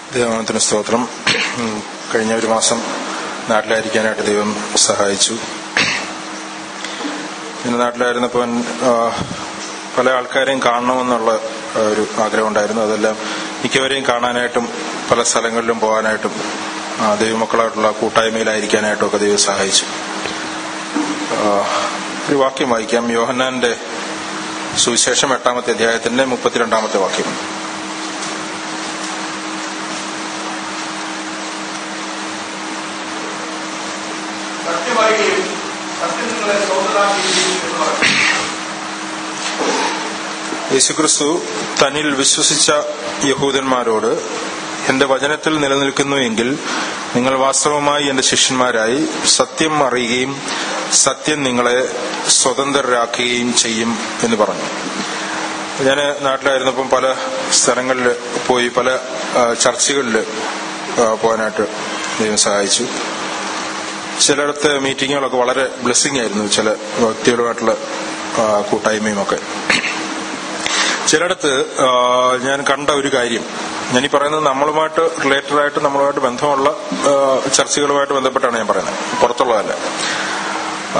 ദൈവത്തിന് സ്തോത്രം ഉം, കഴിഞ്ഞ ഒരു മാസം നാട്ടിലായിരിക്കാനായിട്ട് ദൈവം സഹായിച്ചു പിന്നെ നാട്ടിലായിരുന്നപ്പോൾ ആ, പല ആൾക്കാരെയും കാണണമെന്നുള്ള ആ, ഒരു ആഗ്രഹം ഉണ്ടായിരുന്നു അതെല്ലാം മിക്കവരെയും കാണാനായിട്ടും പല സ്ഥലങ്ങളിലും പോകാനായിട്ടും ആ, ദൈവമക്കളായിട്ടുള്ള കൂട്ടായ്മയിലായിരിക്കാനായിട്ടും ഒക്കെ ദൈവം സഹായിച്ചു ആ, ഒരു വാക്യം വായിക്കാം യോഹന്നാന്റെ സുവിശേഷം എട്ടാമത്തെ അധ്യായത്തിന്റെ മുപ്പത്തിരണ്ടാമത്തെ വാക്യം സത്യമായിരിക്കും സത്യം നിങ്ങളെ സ്വതന്ത്രരാക്കുകയും എന്ന് പറഞ്ഞു യേശുക്രിസ്തു തന്നിൽ വിശ്വസിച്ച യഹൂദന്മാരോട് എന്റെ വചനത്തിൽ നിലനിൽക്കുന്നു എങ്കിൽ നിങ്ങൾ വാസ്തവമായി എന്റെ ശിഷ്യന്മാരായി സത്യം അറിയുകയും സത്യം നിങ്ങളെ സ്വതന്ത്രരാക്കുകയും ചെയ്യും എന്ന് പറഞ്ഞു ഞാൻ നാട്ടിലായിരുന്നപ്പം പല സ്ഥലങ്ങളിൽ പോയി പല ആ, ചർച്ചുകളിൽ ആ, പോകാനായിട്ട് ദൈവം സഹായിച്ചു ചിലയിടത്ത് മീറ്റിങ്ങുകളൊക്കെ വളരെ ബ്ലെസ്സിങ് ആയിരുന്നു ചില വ്യക്തികളുമായിട്ടുള്ള ആ, കൂട്ടായ്മയും ഒക്കെ ചിലയിടത്ത് ആ, ഞാൻ കണ്ട ഒരു കാര്യം ഞാൻ ഈ പറയുന്നത് നമ്മളുമായിട്ട് റിലേറ്റഡ് ആയിട്ട് നമ്മളുമായിട്ട് ബന്ധമുള്ള ആ, ചർച്ചകളുമായിട്ട് ബന്ധപ്പെട്ടാണ് ഞാൻ പറയുന്നത് പുറത്തുള്ളതല്ല ആ,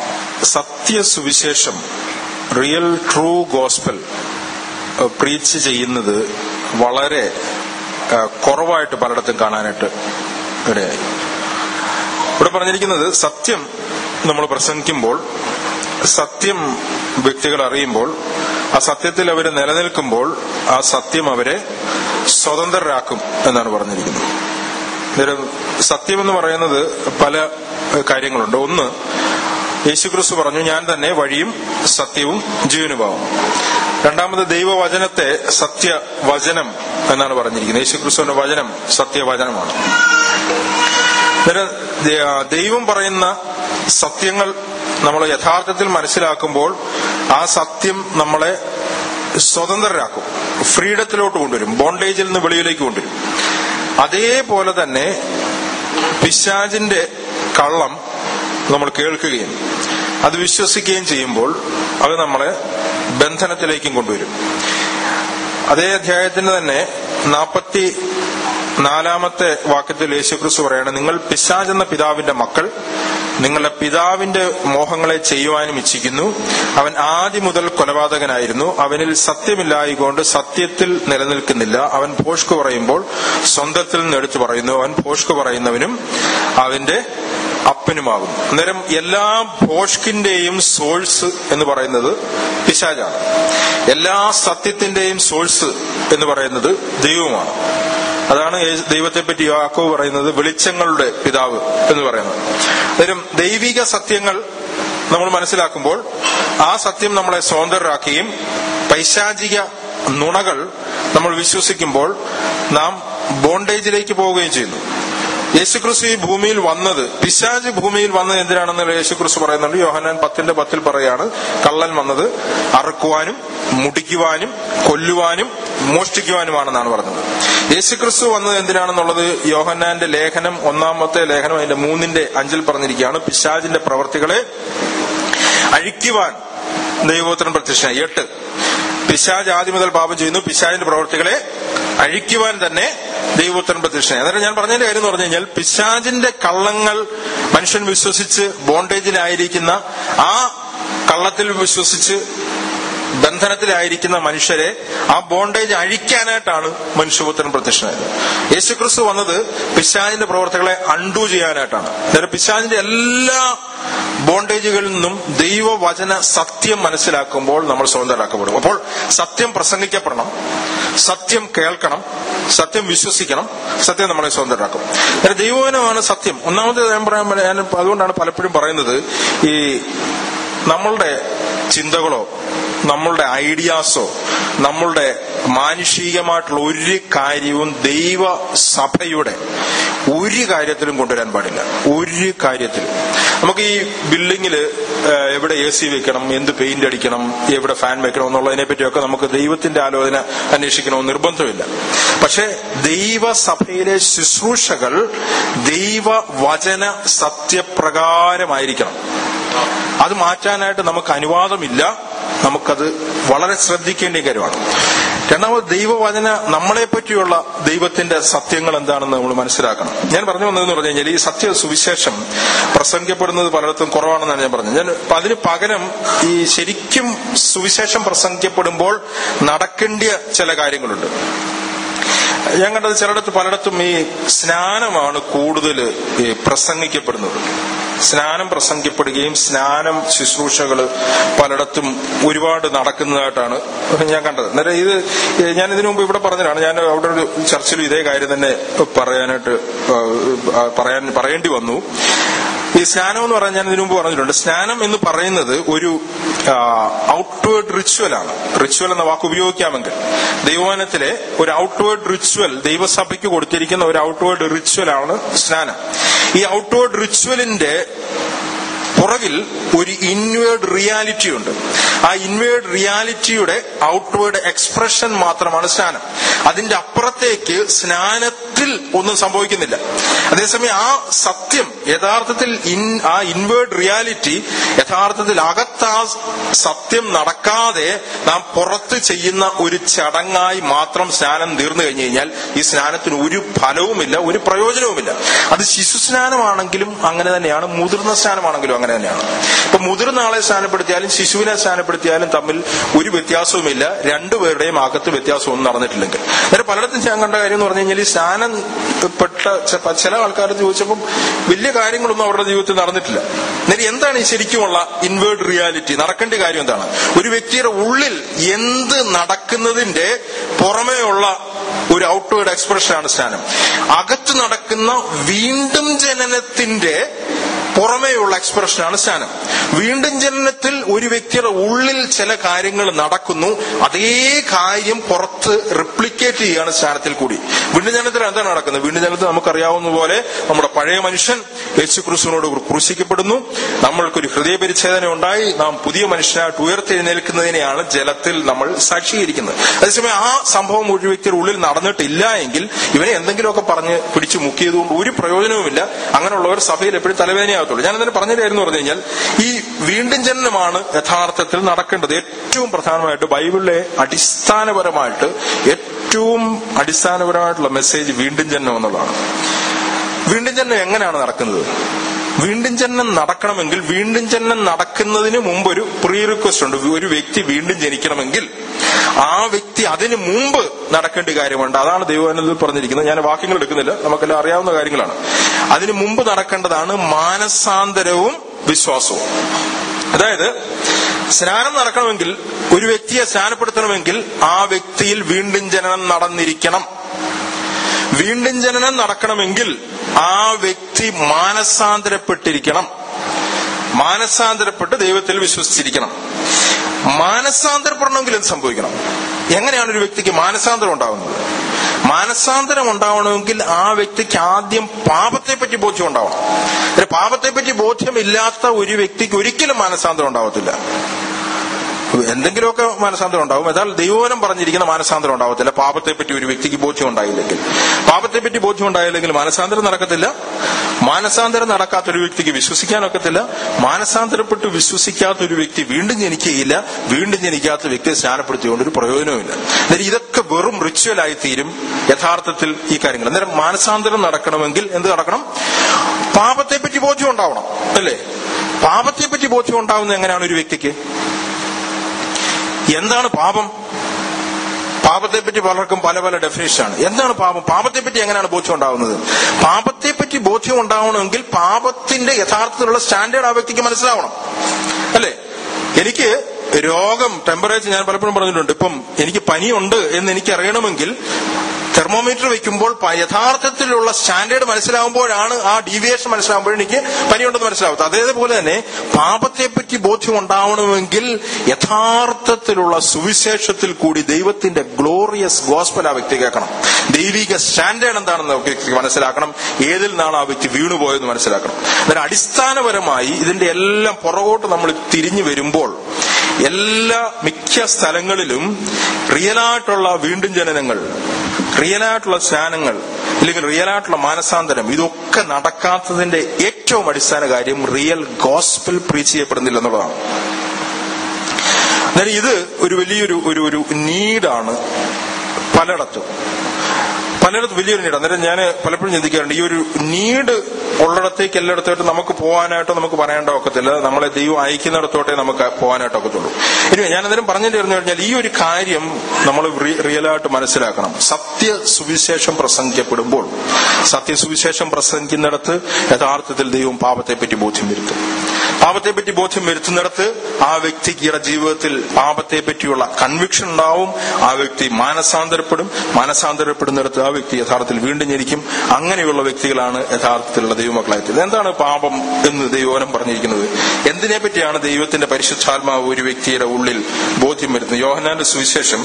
സത്യസുവിശേഷം റിയൽ ട്രൂ ഗോസ്പൽ പ്രീച്ച് ചെയ്യുന്നത് വളരെ ആ, കുറവായിട്ട് പലയിടത്തും കാണാനായിട്ട് ഇടയായി ഇവിടെ പറഞ്ഞിരിക്കുന്നത് സത്യം നമ്മൾ പ്രസംഗിക്കുമ്പോൾ സത്യം വ്യക്തികൾ അറിയുമ്പോൾ ആ സത്യത്തിൽ അവർ നിലനിൽക്കുമ്പോൾ ആ സത്യം അവരെ സ്വതന്ത്രരാക്കും എന്നാണ് പറഞ്ഞിരിക്കുന്നത് അന്നേരം സത്യം എന്ന് പറയുന്നത് പല ഏഹ്, കാര്യങ്ങളുണ്ട് ഒന്ന് യേശുക്രിസ്തു പറഞ്ഞു ഞാൻ തന്നെ വഴിയും സത്യവും ജീവനുമാവും രണ്ടാമത് ദൈവവചനത്തെ സത്യവചനം എന്നാണ് പറഞ്ഞിരിക്കുന്നത് യേശുക്രിസ്തുവിന്റെ വചനം സത്യവചനമാണ് അന്നേരം ദ- ദൈവം പറയുന്ന സത്യങ്ങൾ നമ്മൾ യഥാർത്ഥത്തിൽ മനസ്സിലാക്കുമ്പോൾ ആ സത്യം നമ്മളെ സ്വതന്ത്രരാക്കും ഫ്രീഡത്തിലോട്ട് കൊണ്ടുവരും ബോണ്ടേജിൽ നിന്ന് വെളിയിലേക്ക് കൊണ്ടുവരും അതേപോലെ തന്നെ പിശാജിന്റെ കള്ളം നമ്മൾ കേൾക്കുകയും അത് വിശ്വസിക്കുകയും ചെയ്യുമ്പോൾ അത് നമ്മളെ ബന്ധനത്തിലേക്കും കൊണ്ടുവരും അതേ അധ്യായത്തിന് തന്നെ നാൽപ്പത്തി നാലാമത്തെ വാക്യത്തിൽ യേശുക്രിസ്തു പറയാണ് നിങ്ങൾ പിശാജ് എന്ന പിതാവിന്റെ മക്കൾ നിങ്ങളുടെ പിതാവിന്റെ മോഹങ്ങളെ ചെയ്യുവാനും ഇച്ഛിക്കുന്നു അവൻ ആദ്യം മുതൽ കൊലപാതകനായിരുന്നു അവനിൽ സത്യമില്ലായികൊണ്ട് സത്യത്തിൽ നിലനിൽക്കുന്നില്ല അവൻ ഭോഷ്കു പറയുമ്പോൾ സ്വന്തത്തിൽ നിന്ന് എടുത്തു പറയുന്നു അവൻ ഭോഷ്കു പറയുന്നവനും അവന്റെ അപ്പനുമാകും അന്നേരം എല്ലാ ഭോഷ്കിന്റെയും സോഴ്സ് എന്ന് പറയുന്നത് പിശാജാണ് എല്ലാ സത്യത്തിന്റെയും സോഴ്സ് എന്ന് പറയുന്നത് ദൈവമാണ് അതാണ് യേ- ദൈവത്തെപ്പറ്റി യാക്കോവ് പറയുന്നത് വെളിച്ചങ്ങളുടെ പിതാവ് എന്ന് പറയുന്നത് അന്നേരം ദൈവിക സത്യങ്ങൾ നമ്മൾ മനസ്സിലാക്കുമ്പോൾ ആ സത്യം നമ്മളെ സ്വതന്ത്രരാക്കുകയും പൈശാചിക നുണകൾ നമ്മൾ വിശ്വസിക്കുമ്പോൾ നാം ബോണ്ടേജിലേക്ക് പോവുകയും ചെയ്യുന്നു യേശുക്രിസ്തു ഈ ഭൂമിയിൽ വന്നത് പിശാജ് ഭൂമിയിൽ വന്നത് എന്തിനാണെന്ന് യേശുക്രിസ്തു പറയുന്നുണ്ട് യോഹനാൻ പത്തിന്റെ പത്തിൽ പറയാണ് കള്ളൻ വന്നത് അറുക്കുവാനും മുടിക്കുവാനും കൊല്ലുവാനും മോഷ്ടിക്കുവാനുമാണെന്നാണ് പറഞ്ഞത് യേശുക്രിസ്തു വന്നത് എന്തിനാണെന്നുള്ളത് യോഹന്നാന്റെ ലേഖനം ഒന്നാമത്തെ ലേഖനം അതിന്റെ മൂന്നിന്റെ അഞ്ചിൽ പറഞ്ഞിരിക്കുകയാണ് പിശാജിന്റെ പ്രവർത്തികളെ അഴിക്കുവാൻ ദൈവോത്തരൻ പ്രത്യക്ഷനായി എട്ട് പിശാജ് ആദ്യം മുതൽ പാപം ചെയ്യുന്നു പിശാജിന്റെ പ്രവർത്തികളെ അഴിക്കുവാൻ തന്നെ ദൈവോത്തരൻ പ്രത്യക്ഷനായി അന്നേരം ഞാൻ പറഞ്ഞതിന്റെ കാര്യം എന്ന് പറഞ്ഞു കഴിഞ്ഞാൽ പിശാജിന്റെ കള്ളങ്ങൾ മനുഷ്യൻ വിശ്വസിച്ച് ബോണ്ടേജിലായിരിക്കുന്ന ആ കള്ളത്തിൽ വിശ്വസിച്ച് ബന്ധനത്തിലായിരിക്കുന്ന മനുഷ്യരെ ആ ബോണ്ടേജ് അഴിക്കാനായിട്ടാണ് മനുഷ്യപുത്രൻ പ്രത്യക്ഷനായത് യേശുക്രിസ്തു വന്നത് പിശാജിന്റെ പ്രവർത്തകളെ അണ്ടു ചെയ്യാനായിട്ടാണ് അന്നേരം പിശാജിന്റെ എല്ലാ ബോണ്ടേജുകളിൽ നിന്നും ദൈവവചന സത്യം മനസ്സിലാക്കുമ്പോൾ നമ്മൾ സ്വതന്ത്രരാക്കപ്പെടും അപ്പോൾ സത്യം പ്രസംഗിക്കപ്പെടണം സത്യം കേൾക്കണം സത്യം വിശ്വസിക്കണം സത്യം നമ്മളെ സ്വതന്ത്രരാക്കും അന്നേരം ദൈവവചനമാണ് സത്യം ഒന്നാമത് ഞാൻ പറയാൻ ഞാൻ അതുകൊണ്ടാണ് പലപ്പോഴും പറയുന്നത് ഈ നമ്മളുടെ ചിന്തകളോ നമ്മളുടെ ഐഡിയാസോ നമ്മളുടെ മാനുഷികമായിട്ടുള്ള ഒരു കാര്യവും ദൈവ സഭയുടെ ഒരു കാര്യത്തിലും കൊണ്ടുവരാൻ പാടില്ല ഒരു കാര്യത്തിലും നമുക്ക് ഈ ബിൽഡിങ്ങില് എവിടെ എ സി വെക്കണം എന്ത് പെയിന്റ് അടിക്കണം എവിടെ ഫാൻ വെക്കണം എന്നുള്ളതിനെ പറ്റിയൊക്കെ നമുക്ക് ദൈവത്തിന്റെ ആലോചന അന്വേഷിക്കണമെന്ന് നിർബന്ധമില്ല പക്ഷെ ദൈവസഭയിലെ ശുശ്രൂഷകൾ ദൈവവചന സത്യപ്രകാരമായിരിക്കണം അത് മാറ്റാനായിട്ട് നമുക്ക് അനുവാദമില്ല നമുക്കത് വളരെ ശ്രദ്ധിക്കേണ്ട കാര്യമാണ് രണ്ടാമത് ദൈവവചന നമ്മളെ പറ്റിയുള്ള ദൈവത്തിന്റെ സത്യങ്ങൾ എന്താണെന്ന് നമ്മൾ മനസ്സിലാക്കണം ഞാൻ പറഞ്ഞു വന്നതെന്ന് പറഞ്ഞു കഴിഞ്ഞാൽ ഈ സത്യ സുവിശേഷം പ്രസംഗിക്കപ്പെടുന്നത് പലയിടത്തും കുറവാണെന്നാണ് ഞാൻ പറഞ്ഞത് ഞാൻ അതിന് പകരം ഈ ശരിക്കും സുവിശേഷം പ്രസംഗിക്കപ്പെടുമ്പോൾ നടക്കേണ്ട ചില കാര്യങ്ങളുണ്ട് ഞാൻ കണ്ടത് ചിലയിടത്ത് പലയിടത്തും ഈ സ്നാനമാണ് കൂടുതൽ പ്രസംഗിക്കപ്പെടുന്നത് സ്നാനം പ്രസംഗിക്കപ്പെടുകയും സ്നാനം ശുശ്രൂഷകൾ പലയിടത്തും ഒരുപാട് നടക്കുന്നതായിട്ടാണ് ഞാൻ കണ്ടത് അന്നേരം ഇത് ഞാൻ ഇതിനു മുമ്പ് ഇവിടെ പറഞ്ഞതാണ് ഞാൻ അവിടെ ഒരു ചർച്ചിലും ഇതേ കാര്യം തന്നെ പറയാനായിട്ട് ആ, പറയാൻ പറയേണ്ടി വന്നു ഈ സ്നാനം എന്ന് പറഞ്ഞാൽ ഞാൻ ഇതിനു മുമ്പ് പറഞ്ഞിട്ടുണ്ട് സ്നാനം എന്ന് പറയുന്നത് ഒരു ഔട്ട്വേർഡ് റിച്വൽ ആണ് റിച്വൽ എന്ന വാക്ക് ഉപയോഗിക്കാമെങ്കിൽ ദൈവവനത്തിലെ ഒരു ഔട്ട്വേർഡ് റിച്വൽ ദൈവസഭയ്ക്ക് കൊടുത്തിരിക്കുന്ന ഒരു ഔട്ട്വേർഡ് റിച്വൽ ആണ് സ്നാനം ഈ ഔട്ട്വേർഡ് റിച്വലിന്റെ പുറകിൽ ഒരു ഇൻവേർഡ് റിയാലിറ്റി ഉണ്ട് ആ ഇൻവേർഡ് റിയാലിറ്റിയുടെ ഔട്ട്വേർഡ് എക്സ്പ്രഷൻ മാത്രമാണ് സ്നാനം അതിന്റെ അപ്പുറത്തേക്ക് സ്നാനത്തിൽ ഒന്നും സംഭവിക്കുന്നില്ല അതേസമയം ആ സത്യം യഥാർത്ഥത്തിൽ ഇൻ ആ ഇൻവേർഡ് റിയാലിറ്റി യഥാർത്ഥത്തിൽ അകത്ത് ആ സത്യം നടക്കാതെ നാം പുറത്ത് ചെയ്യുന്ന ഒരു ചടങ്ങായി മാത്രം സ്നാനം തീർന്നു കഴിഞ്ഞു കഴിഞ്ഞാൽ ഈ സ്നാനത്തിന് ഒരു ഫലവുമില്ല ഒരു പ്രയോജനവുമില്ല അത് ശിശു സ്നാനമാണെങ്കിലും അങ്ങനെ തന്നെയാണ് മുതിർന്ന സ്നാനമാണെങ്കിലും അങ്ങനെ തന്നെയാണ് ഇപ്പൊ മുതിർന്ന ആളെ സ്നാനപ്പെടുത്തിയാലും ശിശുവിനെ സ്നാനപ്പെടുത്തിയാലും തമ്മിൽ ഒരു വ്യത്യാസവുമില്ല രണ്ടുപേരുടെയും അകത്ത് വ്യത്യാസമൊന്നും നടന്നിട്ടില്ലെങ്കിൽ അന്നേരം പലയിടത്തും ഞാൻ കണ്ട കാര്യം എന്ന് പറഞ്ഞു കഴിഞ്ഞാൽ ഈ സ്നാനപ്പെട്ട ച- ചില ആൾക്കാർ ചോദിച്ചപ്പോൾ വലിയ കാര്യങ്ങളൊന്നും അവരുടെ ജീവിതത്തിൽ നടന്നിട്ടില്ല അന്നേരം എന്താണ് ഈ ശരിക്കുമുള്ള ഇൻവേർഡ് റിയാലിറ്റി നടക്കേണ്ട കാര്യം എന്താണ് ഒരു വ്യക്തിയുടെ ഉള്ളിൽ എന്ത് നടക്കുന്നതിന്റെ പുറമേയുള്ള ഒരു ഔട്ട്വേർഡ് എക്സ്പ്രഷനാണ് സ്നാനം അകത്ത് നടക്കുന്ന വീണ്ടും ജനനത്തിന്റെ പുറമേയുള്ള എക്സ്പ്രഷനാണ് സ്നാനം വീണ്ടും ജനനത്തിൽ ഒരു വ്യക്തിയുടെ ഉള്ളിൽ ചില കാര്യങ്ങൾ നടക്കുന്നു അതേ കാര്യം പുറത്ത് റിപ്ലിക്കേറ്റ് ചെയ്യുകയാണ് സ്നാനത്തിൽ കൂടി വീണ്ടും ജനനത്തിൽ എന്താണ് നടക്കുന്നത് വീണ്ടും ജനനത്തിൽ നമുക്കറിയാവുന്ന പോലെ നമ്മുടെ പഴയ മനുഷ്യൻ യേശു ക്രിസ്തുവിനോട് ക്രൂശിക്കപ്പെടുന്നു നമ്മൾക്കൊരു ഹൃദയപരിച്ഛേദന ഉണ്ടായി നാം പുതിയ മനുഷ്യനായിട്ട് ഉയർത്തെഴുന്നേൽക്കുന്നതിനെയാണ് ജലത്തിൽ നമ്മൾ സാക്ഷീകരിക്കുന്നത് അതേസമയം ആ സംഭവം ഒരു വ്യക്തിയുടെ ഉള്ളിൽ നടന്നിട്ടില്ല എങ്കിൽ ഇവനെ എന്തെങ്കിലുമൊക്കെ പറഞ്ഞ് പിടിച്ചു മുക്കിയതുകൊണ്ട് ഒരു പ്രയോജനവുമില്ല അങ്ങനെയുള്ളവർ സഭയിൽ എപ്പോഴും തലവേദനയാകത്തുള്ളൂ ഞാൻ അതിന് പറഞ്ഞ കാര്യം എന്ന് പറഞ്ഞു കഴിഞ്ഞാൽ ഈ വീണ്ടും ജനനമാണ് യഥാർത്ഥത്തിൽ നടക്കേണ്ടത് ഏറ്റവും പ്രധാനമായിട്ട് ബൈബിളിലെ അടിസ്ഥാനപരമായിട്ട് ഏറ്റവും അടിസ്ഥാനപരമായിട്ടുള്ള മെസ്സേജ് വീണ്ടും ജനനം എന്നുള്ളതാണ് വീണ്ടും ജനനം എങ്ങനെയാണ് നടക്കുന്നത് വീണ്ടും ജനനം നടക്കണമെങ്കിൽ വീണ്ടും ജനനം നടക്കുന്നതിന് മുമ്പ് ഒരു പ്രീ റിക്വസ്റ്റ് ഉണ്ട് ഒരു വ്യക്തി വീണ്ടും ജനിക്കണമെങ്കിൽ ആ വ്യക്തി അതിന് മുമ്പ് നടക്കേണ്ട കാര്യമുണ്ട് അതാണ് ദൈവവചനത്തിൽ പറഞ്ഞിരിക്കുന്നത് ഞാൻ വാക്യങ്ങൾ എടുക്കുന്നില്ല നമുക്കെല്ലാം അറിയാവുന്ന കാര്യങ്ങളാണ് അതിന് മുമ്പ് നടക്കേണ്ടതാണ് മാനസാന്തരവും വിശ്വാസവും അതായത് സ്നാനം നടക്കണമെങ്കിൽ ഒരു വ്യക്തിയെ സ്നാനപ്പെടുത്തണമെങ്കിൽ ആ വ്യക്തിയിൽ വീണ്ടും ജനനം നടന്നിരിക്കണം വീണ്ടും ജനനം നടക്കണമെങ്കിൽ ആ വ്യക്തി മാനസാന്തരപ്പെട്ടിരിക്കണം മാനസാന്തരപ്പെട്ട് ദൈവത്തിൽ വിശ്വസിച്ചിരിക്കണം മാനസാന്തരപ്പെടണമെങ്കിൽ എന്ത് സംഭവിക്കണം എങ്ങനെയാണ് ഒരു വ്യക്തിക്ക് മാനസാന്തരം ഉണ്ടാവുന്നത് മാനസാന്തരം ഉണ്ടാവണമെങ്കിൽ ആ വ്യക്തിക്ക് ആദ്യം പാപത്തെ പറ്റി ബോധ്യം ഉണ്ടാവണം ഒരു പാപത്തെ പറ്റി ബോധ്യമില്ലാത്ത ഒരു വ്യക്തിക്ക് ഒരിക്കലും മാനസാന്തരം ഉണ്ടാവത്തില്ല എന്തെങ്കിലുമൊക്കെ മാനസാന്തരം ഉണ്ടാവും എന്നാൽ ദൈവവനം പറഞ്ഞിരിക്കുന്ന മാനസാന്തരം ഉണ്ടാവത്തില്ല പാപത്തെ പറ്റി ഒരു വ്യക്തിക്ക് ബോധ്യം ഉണ്ടായില്ലെങ്കിൽ പാപത്തെ പറ്റി ബോധ്യം ഉണ്ടായില്ലെങ്കിൽ മാനസാന്തരം നടക്കത്തില്ല മാനസാന്തരം നടക്കാത്ത ഒരു വ്യക്തിക്ക് വിശ്വസിക്കാനൊക്കത്തില്ല മാനസാന്തരപ്പെട്ട് വിശ്വസിക്കാത്ത ഒരു വ്യക്തി വീണ്ടും ജനിക്കുകയില്ല വീണ്ടും ജനിക്കാത്ത വ്യക്തിയെ സ്നാനപ്പെടുത്തിക്കൊണ്ട് ഒരു പ്രയോജനവുമില്ല അന്നേരം ഇതൊക്കെ വെറും റിച്വലായി തീരും യഥാർത്ഥത്തിൽ ഈ കാര്യങ്ങൾ അന്നേരം മാനസാന്തരം നടക്കണമെങ്കിൽ എന്ത് നടക്കണം പാപത്തെ പറ്റി ബോധ്യം ഉണ്ടാവണം അല്ലേ പാപത്തെ പറ്റി ബോധ്യം ഉണ്ടാവുന്നത് എങ്ങനെയാണ് ഒരു വ്യക്തിക്ക് എന്താണ് പാപം പാപത്തെ പറ്റി പലർക്കും പല പല ഡെഫിനേഷനാണ് എന്താണ് പാപം പാപത്തെ പറ്റി എങ്ങനെയാണ് ബോധ്യം ഉണ്ടാവുന്നത് പാപത്തെ പറ്റി ബോധ്യം ഉണ്ടാവണമെങ്കിൽ പാപത്തിന്റെ യഥാർത്ഥത്തിലുള്ള സ്റ്റാൻഡേർഡ് ആ വ്യക്തിക്ക് മനസ്സിലാവണം അല്ലേ എനിക്ക് രോഗം ടെമ്പറേച്ചർ ഞാൻ പലപ്പോഴും പറഞ്ഞിട്ടുണ്ട് ഇപ്പം എനിക്ക് പനിയുണ്ട് എന്ന് എനിക്ക് അറിയണമെങ്കിൽ തെർമോമീറ്റർ വെക്കുമ്പോൾ പ- യഥാർത്ഥത്തിലുള്ള സ്റ്റാൻഡേർഡ് മനസ്സിലാവുമ്പോഴാണ് ആ ഡീവിയേഷൻ മനസ്സിലാവുമ്പോൾ എനിക്ക് പനിയുണ്ടെന്ന് മനസ്സിലാവുന്നത് അതേപോലെ തന്നെ പാപത്തെ പറ്റി ബോധ്യം ഉണ്ടാവണമെങ്കിൽ യഥാർത്ഥത്തിലുള്ള സുവിശേഷത്തിൽ കൂടി ദൈവത്തിന്റെ ഗ്ലോറിയസ് ഗോസ്പൽ ആ വ്യക്തി കേൾക്കണം ദൈവിക സ്റ്റാൻഡേർഡ് എന്താണെന്ന് ആ വ്യക്തി മനസ്സിലാക്കണം ഏതിൽ നിന്നാണ് ആ വ്യക്തി വീണുപോയെന്ന് മനസ്സിലാക്കണം അന്നേരം അടിസ്ഥാനപരമായി ഇതിന്റെ എല്ലാം പുറകോട്ട് നമ്മൾ തിരിഞ്ഞു വരുമ്പോൾ എല്ലാ മിക്ക സ്ഥലങ്ങളിലും റിയലായിട്ടുള്ള വീണ്ടും ജനനങ്ങൾ റിയലായിട്ടുള്ള സ്നാനങ്ങൾ അല്ലെങ്കിൽ റിയലായിട്ടുള്ള മാനസാന്തരം ഇതൊക്കെ നടക്കാത്തതിന്റെ ഏറ്റവും അടിസ്ഥാന കാര്യം റിയൽ ഗോസ്പൽ പ്രീച്ച് ചെയ്യപ്പെടുന്നില്ല എന്നുള്ളതാണ് അന്നേരം ഇത് ഒരു വലിയൊരു ഒരു ഒരു നീഡാണ് പലയിടത്തും പലയിടത്തും വലിയൊരു നീട് അന്നേരം ഞാൻ പലപ്പോഴും ചിന്തിക്കാറുണ്ട് ഈ ഒരു നീട് ഉള്ളിടത്തേക്ക് എല്ലായിടത്തോട്ട് നമുക്ക് പോകാനായിട്ടോ നമുക്ക് പറയാണ്ടോ ഒക്കത്തില്ല നമ്മളെ ദൈവം അയക്കുന്നിടത്തോട്ടേ നമുക്ക് പോകാനായിട്ട് ഒക്കത്തുള്ളൂ ഇനി ഞാൻ അന്നേരം പറഞ്ഞിട്ട് പറഞ്ഞു കഴിഞ്ഞാൽ ഈ ഒരു കാര്യം നമ്മൾ റിയലായിട്ട് മനസ്സിലാക്കണം സത്യ സുവിശേഷം പ്രസംഗിക്കപ്പെടുമ്പോൾ സത്യസുവിശേഷം പ്രസംഗിക്കുന്നിടത്ത് യഥാർത്ഥത്തിൽ ദൈവം പാപത്തെ പറ്റി ബോധ്യം വരുത്തും പാപത്തെ പറ്റി ബോധ്യം വരുത്തുന്നിടത്ത് ആ വ്യക്തിയുടെ ജീവിതത്തിൽ പാപത്തെ പറ്റിയുള്ള കൺവിക്ഷൻ ഉണ്ടാവും ആ വ്യക്തി മാനസാന്തരപ്പെടും മാനസാന്തരപ്പെടുന്നിടത്ത് ആ വ്യക്തി യഥാർത്ഥത്തിൽ വീണ്ടും ജനിക്കും അങ്ങനെയുള്ള വ്യക്തികളാണ് യഥാർത്ഥത്തിലുള്ള ദൈവമക്കളായത് എന്താണ് പാപം എന്ന് ദൈവോനം പറഞ്ഞിരിക്കുന്നത് എന്തിനെ പറ്റിയാണ് ദൈവത്തിന്റെ പരിശുദ്ധാത്മാവ് ഒരു വ്യക്തിയുടെ ഉള്ളിൽ ബോധ്യം വരുന്നത് യോഹനാന്റെ സുവിശേഷം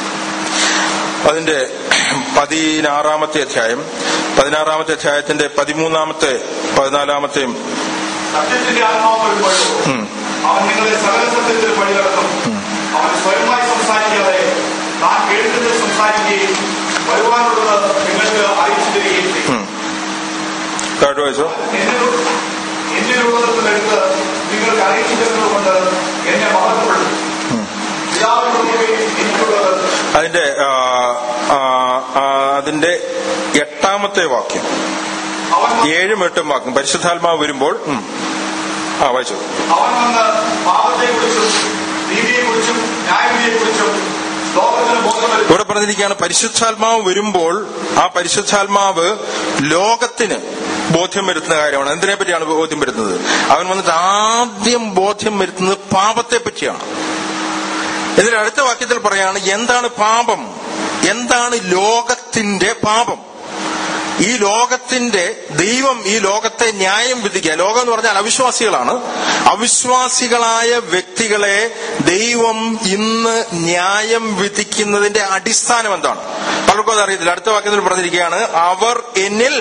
അതിന്റെ പതിനാറാമത്തെ അധ്യായം പതിനാറാമത്തെ അധ്യായത്തിന്റെ പതിമൂന്നാമത്തെ പതിനാലാമത്തെയും സത്യത്തിന്റെ ആത്മാവ് വരുമ്പോഴോ അവൻ നിങ്ങളെ സകല സത്യത്തിൽ വഴി നടത്തും അവൻ സ്വയമായി സംസാരിക്കാതെ താൻ കേൾക്കുന്നത് സംസാരിക്കുകയും വരുവാനുള്ളത് നിങ്ങൾക്ക് അറിയിച്ചു തരികയും ചെയ്യും കേട്ടോ വായിച്ചോ എന്നിലുള്ള- എന്നിലുള്ളതെടുത്ത് നിങ്ങൾക്ക് അറിയിച്ചു തരുന്നതുകൊണ്ട് എന്നെ മഹത്വപ്പെടുത്തും പിതാവിനുള്ളത് എനിക്കുള്ളത് അതിന്റെ ആ, ആ, ആ, അതിന്റെ എട്ടാമത്തെ വാക്യം അവൻ ഏഴും എട്ടും വാക്യം പരിശുദ്ധാത്മാവ് വരുമ്പോൾ ഉം. ആ വായിച്ചു അവൻ വന്ന് പാപത്തെക്കുറിച്ചും നീതിയെക്കുറിച്ചും ന്യായവിധിയെക്കുറിച്ചും ലോകത്തിന് ബോധം വരുത്തും ഇവിടെ പറഞ്ഞിരിക്കുകയാണ് പരിശുദ്ധാത്മാവ് വരുമ്പോൾ ആ പരിശുദ്ധാത്മാവ് ലോകത്തിന് ബോധ്യം വരുത്തുന്ന കാര്യമാണ് എന്തിനെ പറ്റിയാണ് ബോധ്യം വരുത്തുന്നത് അവൻ വന്നിട്ട് ആദ്യം ബോധ്യം വരുത്തുന്നത് പാപത്തെ പറ്റിയാണ് ഇതിൽ അടുത്ത വാക്യത്തിൽ പറയാണ് എന്താണ് പാപം എന്താണ് ലോകത്തിന്റെ പാപം ഈ ലോകത്തിന്റെ ദൈവം ഈ ലോകത്തെ ന്യായം വിധിക്കുക ലോകം എന്ന് പറഞ്ഞാൽ അവിശ്വാസികളാണ് അവിശ്വാസികളായ വ്യക്തികളെ ദൈവം ഇന്ന് ന്യായം വിധിക്കുന്നതിന്റെ അടിസ്ഥാനം എന്താണ് പലർക്കും അത് അറിയത്തില്ല അടുത്ത വാക്യത്തിൽ പറഞ്ഞിരിക്കുകയാണ് അവർ എന്നിൽ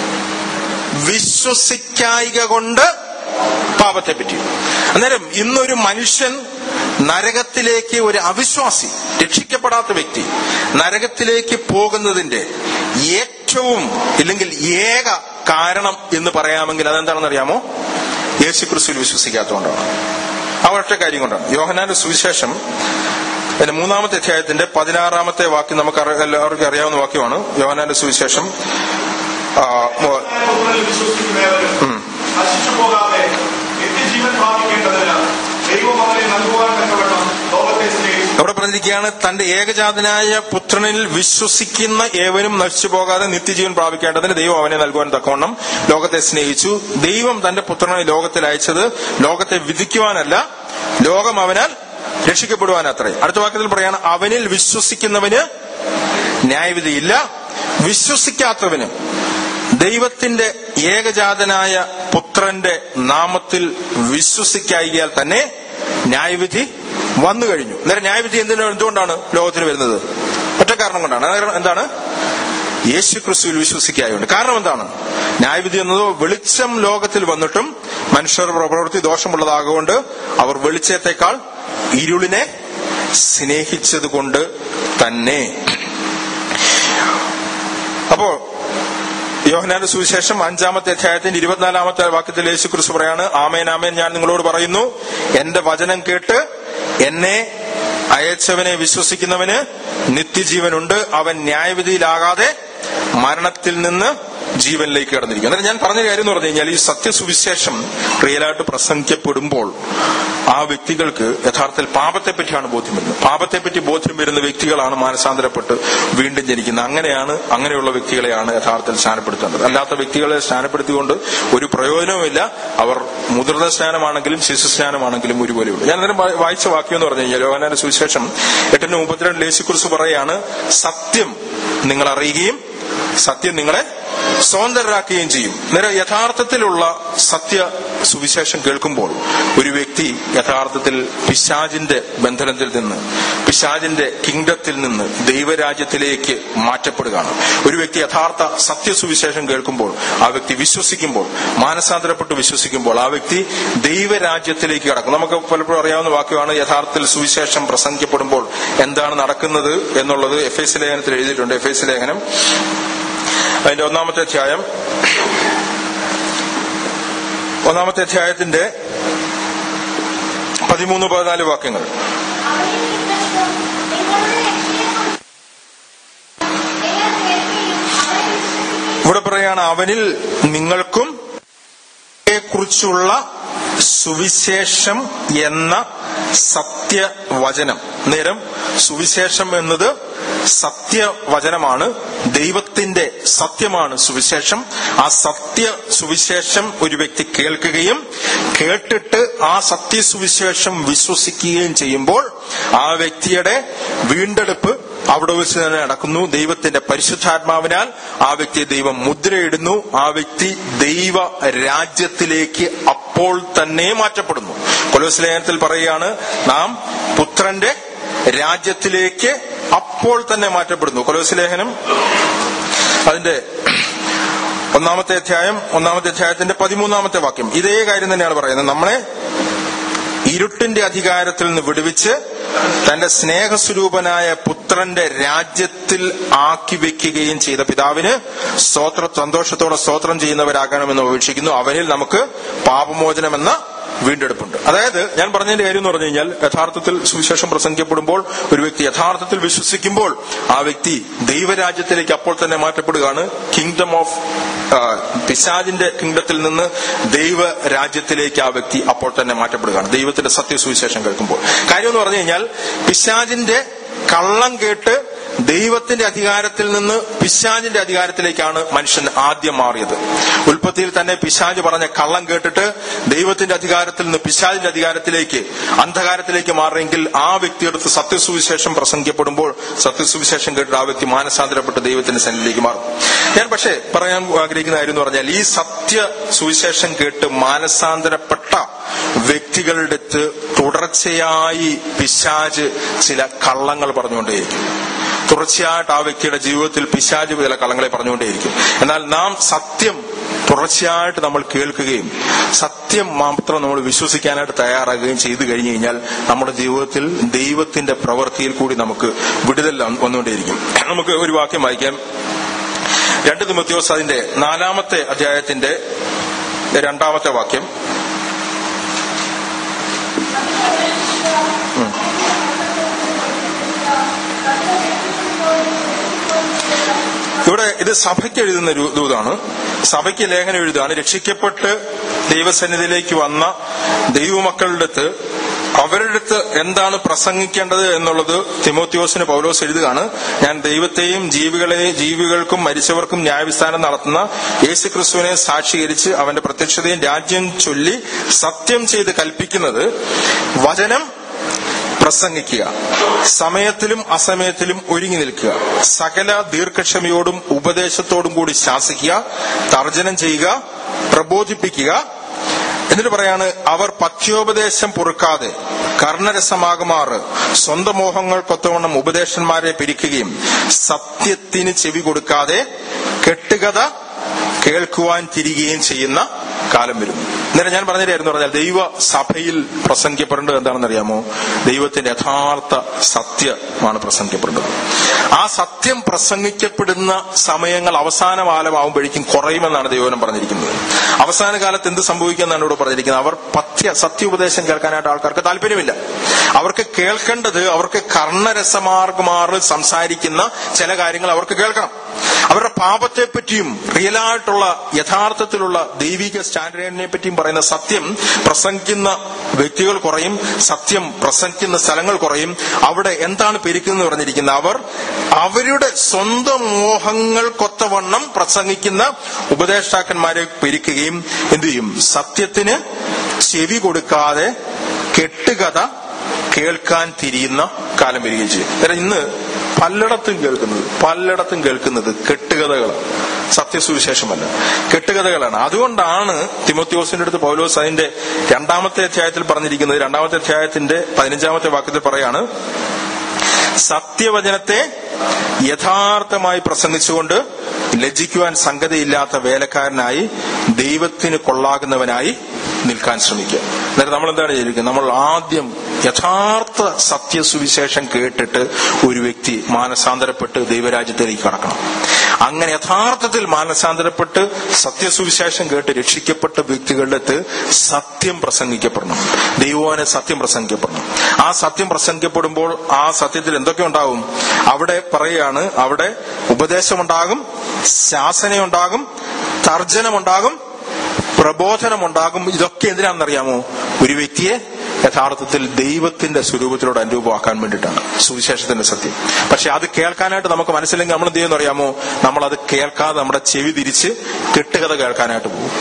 വിശ്വസിക്കായിക കൊണ്ട് പാപത്തെ പറ്റി അന്നേരം ഇന്നൊരു മനുഷ്യൻ നരകത്തിലേക്ക് ഒരു അവിശ്വാസി രക്ഷിക്കപ്പെടാത്ത വ്യക്തി നരകത്തിലേക്ക് പോകുന്നതിന്റെ ഏറ്റവും ഇല്ലെങ്കിൽ ഏക കാരണം എന്ന് പറയാമെങ്കിൽ അതെന്താണെന്ന് അറിയാമോ യേശു ക്രിസ്തുവിൽ വിശ്വസിക്കാത്തതുകൊണ്ടാണ് ആ ഒറ്റ കാര്യം കൊണ്ടാണ് യോഹനാന്റെ സുവിശേഷം അതിന്റെ മൂന്നാമത്തെ അധ്യായത്തിന്റെ പതിനാറാമത്തെ വാക്യം നമുക്ക് അറി- എല്ലാവർക്കും അറിയാവുന്ന വാക്യമാണ് യോഹനാന്റെ സുവിശേഷം ആ, മു- പുത്രനിൽ വിശ്വസിക്കുന്നവരും നശിച്ചു പോകാതെ നിത്യജീവൻ പ്രാപിക്കേണ്ടതിന് ദൈവം അവനെ നൽകുവാൻ തക്കവണ്ണം ലോകത്തെ സ്നേഹിച്ചു അവിടെ പറഞ്ഞിരിക്കുകയാണ് തന്റെ ഏകജാതനായ പുത്രനിൽ വിശ്വസിക്കുന്ന ഏവനും നശിച്ചു പോകാതെ നിത്യജീവൻ പ്രാപിക്കേണ്ടതിന് ദൈവം അവനെ നൽകുവാൻ തക്കവണ്ണം ലോകത്തെ സ്നേഹിച്ചു ദൈവം തന്റെ പുത്രനെ ലോകത്തിൽ അയച്ചത് ലോകത്തെ വിധിക്കുവാനല്ല ലോകം അവനാൽ രക്ഷിക്കപ്പെടുവാനത്രേ അടുത്ത വാക്യത്തിൽ പറയാണ് അവനിൽ വിശ്വസിക്കുന്നവന് ന്യായവിധിയില്ല വിശ്വസിക്കാത്തവന് ദൈവത്തിന്റെ ഏകജാതനായ പുത്രന്റെ നാമത്തിൽ വിശ്വസിക്കായികയാൽ തന്നെ ന്യായവിധി വന്നു കഴിഞ്ഞു അന്നേരം ന്യായവിധി എന്തിനു എന്തുകൊണ്ടാണ് ലോകത്തിന് വരുന്നത് ഒറ്റ കാരണം കൊണ്ടാണ് അന്നേരം എന്താണ് യേശു ക്രിസ്തുവിൽ വിശ്വസിക്കായുണ്ട് കാരണം എന്താണ് ന്യായവിധി എന്നത് വെളിച്ചം ലോകത്തിൽ വന്നിട്ടും മനുഷ്യർ പ്രവൃത്തി ദോഷമുള്ളതാകൊണ്ട് അവർ വെളിച്ചത്തെക്കാൾ ഇരുളിനെ സ്നേഹിച്ചത് കൊണ്ട് തന്നെ അപ്പോ യോഹനാന്റെ സുവിശേഷം അഞ്ചാമത്തെ അധ്യായത്തിന്റെ ഇരുപത്തിനാലാമത്തെ വാക്യത്തിൽ യേശു ക്രിസ്തു പറയാണ് ആമേൻ ആമേൻ ഞാൻ നിങ്ങളോട് പറയുന്നു എന്റെ വചനം കേട്ട് എന്നെ അയച്ചവനെ വിശ്വസിക്കുന്നവന് നിത്യജീവനുണ്ട് അവൻ ന്യായവിധിയിലാകാതെ മരണത്തിൽ നിന്ന് ജീവനിലേക്ക് കടന്നിരിക്കും അന്നേരം ഞാൻ പറഞ്ഞ കാര്യം എന്ന് പറഞ്ഞു കഴിഞ്ഞാൽ ഈ സത്യസുവിശേഷം റിയലായിട്ട് പ്രസംഗിക്കപ്പെടുമ്പോൾ ആ വ്യക്തികൾക്ക് യഥാർത്ഥത്തിൽ പാപത്തെ പറ്റിയാണ് ബോധ്യം വരുന്നത് പാപത്തെ പറ്റി ബോധ്യം വരുന്ന വ്യക്തികളാണ് മാനസാന്തരപ്പെട്ട് വീണ്ടും ജനിക്കുന്നത് അങ്ങനെയാണ് അങ്ങനെയുള്ള വ്യക്തികളെയാണ് യഥാർത്ഥത്തിൽ സ്നാനപ്പെടുത്തേണ്ടത് അല്ലാത്ത വ്യക്തികളെ സ്നാനപ്പെടുത്തിക്കൊണ്ട് ഒരു പ്രയോജനവുമില്ല അവർ മുതിർന്ന സ്നാനമാണെങ്കിലും ശിശു സ്നാനമാണെങ്കിലും ഒരുപോലെയുള്ളൂ ഞാൻ അന്നേരം വാ- വായിച്ച വാക്യം എന്ന് പറഞ്ഞു കഴിഞ്ഞാൽ യോഹനാന്റെ സുവിശേഷം എട്ടിന് മുപ്പത്തിരണ്ട് ലേശുക്കുറിച്ച് പറയാണ് സത്യം നിങ്ങൾ അറിയുകയും സത്യം നിങ്ങളെ സ്വതന്ത്രരാക്കുകയും ചെയ്യും നേരെ യഥാർത്ഥത്തിലുള്ള സത്യ സുവിശേഷം കേൾക്കുമ്പോൾ ഒരു വ്യക്തി യഥാർത്ഥത്തിൽ പിശാജിന്റെ ബന്ധനത്തിൽ നിന്ന് പിശാജിന്റെ കിങ്ഡത്തിൽ നിന്ന് ദൈവരാജ്യത്തിലേക്ക് മാറ്റപ്പെടുകയാണ് ഒരു വ്യക്തി യഥാർത്ഥ സത്യസുവിശേഷം കേൾക്കുമ്പോൾ ആ വ്യക്തി വിശ്വസിക്കുമ്പോൾ മാനസാന്തരപ്പെട്ട് വിശ്വസിക്കുമ്പോൾ ആ വ്യക്തി ദൈവരാജ്യത്തിലേക്ക് കടക്കും നമുക്ക് പലപ്പോഴും അറിയാവുന്ന വാക്യമാണ് യഥാർത്ഥത്തിൽ സുവിശേഷം പ്രസംഗിക്കപ്പെടുമ്പോൾ എന്താണ് നടക്കുന്നത് എന്നുള്ളത് എഫ് എസ് ലേഖനത്തിൽ എഴുതിയിട്ടുണ്ട് എഫ് എസ് ലേഖനം അതിന്റെ ഒന്നാമത്തെ അധ്യായം ഒന്നാമത്തെ അധ്യായത്തിന്റെ പതിമൂന്ന് പതിനാല് വാക്യങ്ങൾ അവനിൽ വിശ്വസിച്ചും നിങ്ങളുടെ രക്ഷയെക്കുറിച്ച് പറയാണ് അവനിൽ നിങ്ങൾക്കും കുറിച്ചുള്ള സുവിശേഷം എന്ന സത്യവചനം നേരം സുവിശേഷം എന്നത് സത്യവചനമാണ് ദൈവത്തിന്റെ സത്യമാണ് സുവിശേഷം ആ സത്യ സുവിശേഷം ഒരു വ്യക്തി കേൾക്കുകയും കേട്ടിട്ട് ആ സത്യസുവിശേഷം വിശ്വസിക്കുകയും ചെയ്യുമ്പോൾ ആ വ്യക്തിയുടെ വീണ്ടെടുപ്പ് അവിടെ വെച്ച് തന്നെ നടക്കുന്നു ദൈവത്തിന്റെ പരിശുദ്ധാത്മാവിനാൽ ആ വ്യക്തിയെ ദൈവം മുദ്രയിടുന്നു ആ വ്യക്തി ദൈവ രാജ്യത്തിലേക്ക് അപ്പോൾ തന്നെ മാറ്റപ്പെടുന്നു കൊലോസ് ലേഖനത്തിൽ പറയുകയാണ് നാം പുത്രന്റെ രാജ്യത്തിലേക്ക് അപ്പോൾ തന്നെ മാറ്റപ്പെടുന്നു കൊലോസ് ലേഖനം അതിന്റെ ഒന്നാമത്തെ അധ്യായം ഒന്നാമത്തെ അധ്യായത്തിന്റെ പതിമൂന്നാമത്തെ വാക്യം ഇതേ കാര്യം തന്നെയാണ് പറയുന്നത് നമ്മളെ ഇരുട്ടിന്റെ അധികാരത്തിൽ നിന്ന് വിടുവിച്ച് തന്റെ സ്നേഹസ്വരൂപനായ പുത്രന്റെ രാജ്യത്തിൽ ആക്കി വെക്കുകയും ചെയ്ത പിതാവിന് സ്തോത്ര സന്തോഷത്തോടെ സ്തോത്രം ചെയ്യുന്നവരാകണമെന്ന് അപേക്ഷിക്കുന്നു അവനിൽ നമുക്ക് പാപമോചനമെന്ന വീണ്ടെടുപ്പുണ്ട് അതായത് ഞാൻ പറഞ്ഞതിന്റെ കാര്യം എന്ന് പറഞ്ഞു കഴിഞ്ഞാൽ യഥാർത്ഥത്തിൽ സുവിശേഷം പ്രസംഗിക്കപ്പെടുമ്പോൾ ഒരു വ്യക്തി യഥാർത്ഥത്തിൽ വിശ്വസിക്കുമ്പോൾ ആ വ്യക്തി ദൈവരാജ്യത്തിലേക്ക് അപ്പോൾ തന്നെ മാറ്റപ്പെടുകയാണ് കിങ്ഡം ഓഫ് പിശാജിന്റെ കിങ്ഡത്തിൽ നിന്ന് ദൈവ രാജ്യത്തിലേക്ക് ആ വ്യക്തി അപ്പോൾ തന്നെ മാറ്റപ്പെടുകയാണ് ദൈവത്തിന്റെ സത്യസുവിശേഷം കേൾക്കുമ്പോൾ കാര്യം എന്ന് പറഞ്ഞു കഴിഞ്ഞാൽ പിശാജിന്റെ കള്ളം കേട്ട് ദൈവത്തിന്റെ അധികാരത്തിൽ നിന്ന് പിശാജിന്റെ അധികാരത്തിലേക്കാണ് മനുഷ്യൻ ആദ്യം മാറിയത് ഉൽപ്പത്തിയിൽ തന്നെ പിശാജ് പറഞ്ഞ കള്ളം കേട്ടിട്ട് ദൈവത്തിന്റെ അധികാരത്തിൽ നിന്ന് പിശാജിന്റെ അധികാരത്തിലേക്ക് അന്ധകാരത്തിലേക്ക് മാറിയെങ്കിൽ ആ വ്യക്തിയെടുത്ത് സത്യസുവിശേഷം പ്രസംഗിക്കപ്പെടുമ്പോൾ സത്യസുവിശേഷം കേട്ടിട്ട് ആ വ്യക്തി മാനസാന്തരപ്പെട്ട് ദൈവത്തിന്റെ സന്നിധിയിലേക്ക് മാറും ഞാൻ പക്ഷേ പറയാൻ ആഗ്രഹിക്കുന്ന കാര്യം എന്ന് പറഞ്ഞാൽ ഈ സത്യ സുവിശേഷം കേട്ട് മാനസാന്തരപ്പെട്ട വ്യക്തികളുടെ അടുത്ത് തുടർച്ചയായി പിശാജ് ചില കള്ളങ്ങൾ പറഞ്ഞുകൊണ്ടേയിരിക്കും തുടർച്ചയായിട്ട് ആ വ്യക്തിയുടെ ജീവിതത്തിൽ പിശാജ് ചില കള്ളങ്ങളെ പറഞ്ഞുകൊണ്ടേയിരിക്കും എന്നാൽ നാം സത്യം തുടർച്ചയായിട്ട് നമ്മൾ കേൾക്കുകയും സത്യം മാത്രം നമ്മൾ വിശ്വസിക്കാനായിട്ട് തയ്യാറാകുകയും ചെയ്തു കഴിഞ്ഞു കഴിഞ്ഞാൽ നമ്മുടെ ജീവിതത്തിൽ ദൈവത്തിന്റെ പ്രവൃത്തിയിൽ കൂടി നമുക്ക് വിടുതൽ വന്നുകൊണ്ടേയിരിക്കും നമുക്ക് ഒരു വാക്യം വായിക്കാം രണ്ട് തിമത്യോസ് അതിന്റെ നാലാമത്തെ അധ്യായത്തിന്റെ രണ്ടാമത്തെ വാക്യം ഇവിടെ ഇത് സഭയ്ക്ക് എഴുതുന്ന ഒരു ദൂതാണ് സഭയ്ക്ക് ലേഖനം എഴുതുകയാണ് രക്ഷിക്കപ്പെട്ട് ദൈവസന്നിധിയിലേക്ക് വന്ന ദൈവമക്കളുടെ അടുത്ത് അവരുടെ അടുത്ത് എന്താണ് പ്രസംഗിക്കേണ്ടത് എന്നുള്ളത് തിമോത്യോസിന് പൗലോസ് എഴുതുകയാണ് ഞാൻ ദൈവത്തെയും ജീവികളെ ജീവികൾക്കും മരിച്ചവർക്കും ന്യായവിസ്ഥാനം നടത്തുന്ന യേശു ക്രിസ്തുവിനെ സാക്ഷീകരിച്ച് അവന്റെ പ്രത്യക്ഷതയും രാജ്യം ചൊല്ലി സത്യം ചെയ്ത് കൽപ്പിക്കുന്നത് വചനം പ്രസംഗിക്കുക സമയത്തിലും അസമയത്തിലും ഒരുങ്ങി നിൽക്കുക സകല ദീർഘക്ഷമയോടും ഉപദേശത്തോടും കൂടി ശാസിക്കുക തർജനം ചെയ്യുക പ്രബോധിപ്പിക്കുക എന്നിട്ട് പറയാണ് അവർ പഥ്യോപദേശം പൊറുക്കാതെ കർണരസമാകുമാറ് സ്വന്തം മോഹങ്ങൾക്കൊത്തവണ്ണം ഉപദേശന്മാരെ പിരിക്കുകയും സത്യത്തിന് ചെവി കൊടുക്കാതെ കെട്ടുകഥ കേൾക്കുവാൻ തിരികുകയും ചെയ്യുന്ന കാലം വരുന്നു അന്നേരം ഞാൻ പറഞ്ഞിട്ടായിരുന്നു പറഞ്ഞാൽ ദൈവ സഭയിൽ പ്രസംഗിക്കപ്പെടേണ്ടത് എന്താണെന്ന് അറിയാമോ ദൈവത്തിന്റെ യഥാർത്ഥ സത്യമാണ് പ്രസംഗിക്കപ്പെടേണ്ടത് ആ സത്യം പ്രസംഗിക്കപ്പെടുന്ന സമയങ്ങൾ അവസാന കാലമാകുമ്പോഴേക്കും കുറയുമെന്നാണ് ദൈവനം പറഞ്ഞിരിക്കുന്നത് അവസാന കാലത്ത് എന്ത് സംഭവിക്കുമെന്നാണ് ഇവിടെ പറഞ്ഞിരിക്കുന്നത് അവർ പഥ്യ സത്യോപദേശം കേൾക്കാനായിട്ട് ആൾക്കാർക്ക് താല്പര്യമില്ല അവർക്ക് കേൾക്കേണ്ടത് അവർക്ക് കർണരസമാർഗമാറ് സംസാരിക്കുന്ന ചില കാര്യങ്ങൾ അവർക്ക് കേൾക്കണം അവരുടെ പാപത്തെ പറ്റിയും റിയലായിട്ടുള്ള യഥാർത്ഥത്തിലുള്ള ദൈവിക സ്റ്റാൻഡേർഡിനെ പറ്റിയും പറയുന്ന സത്യം പ്രസംഗിക്കുന്ന വ്യക്തികൾ കുറയും സത്യം പ്രസംഗിക്കുന്ന സ്ഥലങ്ങൾ കുറയും അവിടെ എന്താണ് പെരുക്കുന്നത് പറഞ്ഞിരിക്കുന്നത് അവർ അവരുടെ സ്വന്തം മോഹങ്ങൾക്കൊത്തവണ്ണം പ്രസംഗിക്കുന്ന ഉപദേഷ്ടാക്കന്മാരെ പെരുക്കുകയും എന്തു ചെയ്യും സത്യത്തിന് ചെവി കൊടുക്കാതെ കെട്ടുകഥ കേൾക്കാൻ തിരിയുന്ന കാലം വരികയും ചെയ്യും അന്നേരം ഇന്ന് പലയിടത്തും കേൾക്കുന്നത് പലയിടത്തും കേൾക്കുന്നത് കെട്ടുകഥകളാണ് സത്യസുവിശേഷമല്ല കെട്ടുകഥകളാണ് അതുകൊണ്ടാണ് തിമോത്യോസിന്റെ അടുത്ത് പൗലോസ് അതിന്റെ രണ്ടാമത്തെ അധ്യായത്തിൽ പറഞ്ഞിരിക്കുന്നത് രണ്ടാമത്തെ അധ്യായത്തിന്റെ പതിനഞ്ചാമത്തെ വാക്യത്തിൽ പറയാണ് സത്യവചനത്തെ യഥാർത്ഥമായി പ്രസംഗിച്ചുകൊണ്ട് ലജ്ജിക്കുവാൻ സംഗതിയില്ലാത്ത വേലക്കാരനായി ദൈവത്തിന് കൊള്ളാകുന്നവനായി നിൽക്കാൻ ശ്രമിക്കുക എന്നിട്ട് നമ്മൾ എന്താണ് ചെയ്തിരിക്കുന്നത് നമ്മൾ ആദ്യം യഥാർത്ഥ സത്യസുവിശേഷം കേട്ടിട്ട് ഒരു വ്യക്തി മാനസാന്തരപ്പെട്ട് ദൈവരാജ്യത്തിലേക്ക് കടക്കണം അങ്ങനെ യഥാർത്ഥത്തിൽ മാനസാന്തരപ്പെട്ട് സത്യസുവിശേഷം കേട്ട് രക്ഷിക്കപ്പെട്ട വ്യക്തികളുടെ അടുത്ത് സത്യം പ്രസംഗിക്കപ്പെടണം ദൈവവാനെ സത്യം പ്രസംഗിക്കപ്പെടണം ആ സത്യം പ്രസംഗിക്കപ്പെടുമ്പോൾ ആ സത്യത്തിൽ എന്തൊക്കെ ഉണ്ടാവും അവിടെ പറയുകയാണ് അവിടെ ഉപദേശമുണ്ടാകും ശാസനയുണ്ടാകും തർജനമുണ്ടാകും പ്രബോധനമുണ്ടാകും ഇതൊക്കെ എന്തിനാണെന്നറിയാമോ ഒരു വ്യക്തിയെ യഥാർത്ഥത്തിൽ ദൈവത്തിന്റെ സ്വരൂപത്തിലൂടെ അനുരൂപമാക്കാൻ വേണ്ടിയിട്ടാണ് സുവിശേഷത്തിന്റെ സത്യം പക്ഷെ അത് കേൾക്കാനായിട്ട് നമുക്ക് മനസ്സിലെങ്കിൽ നമ്മൾ എന്ത് ചെയ്യുമെന്ന് അറിയാമോ നമ്മൾ അത് കേൾക്കാതെ നമ്മുടെ ചെവി തിരിച്ച് കെട്ടുകഥ കേൾക്കാനായിട്ട് പോകും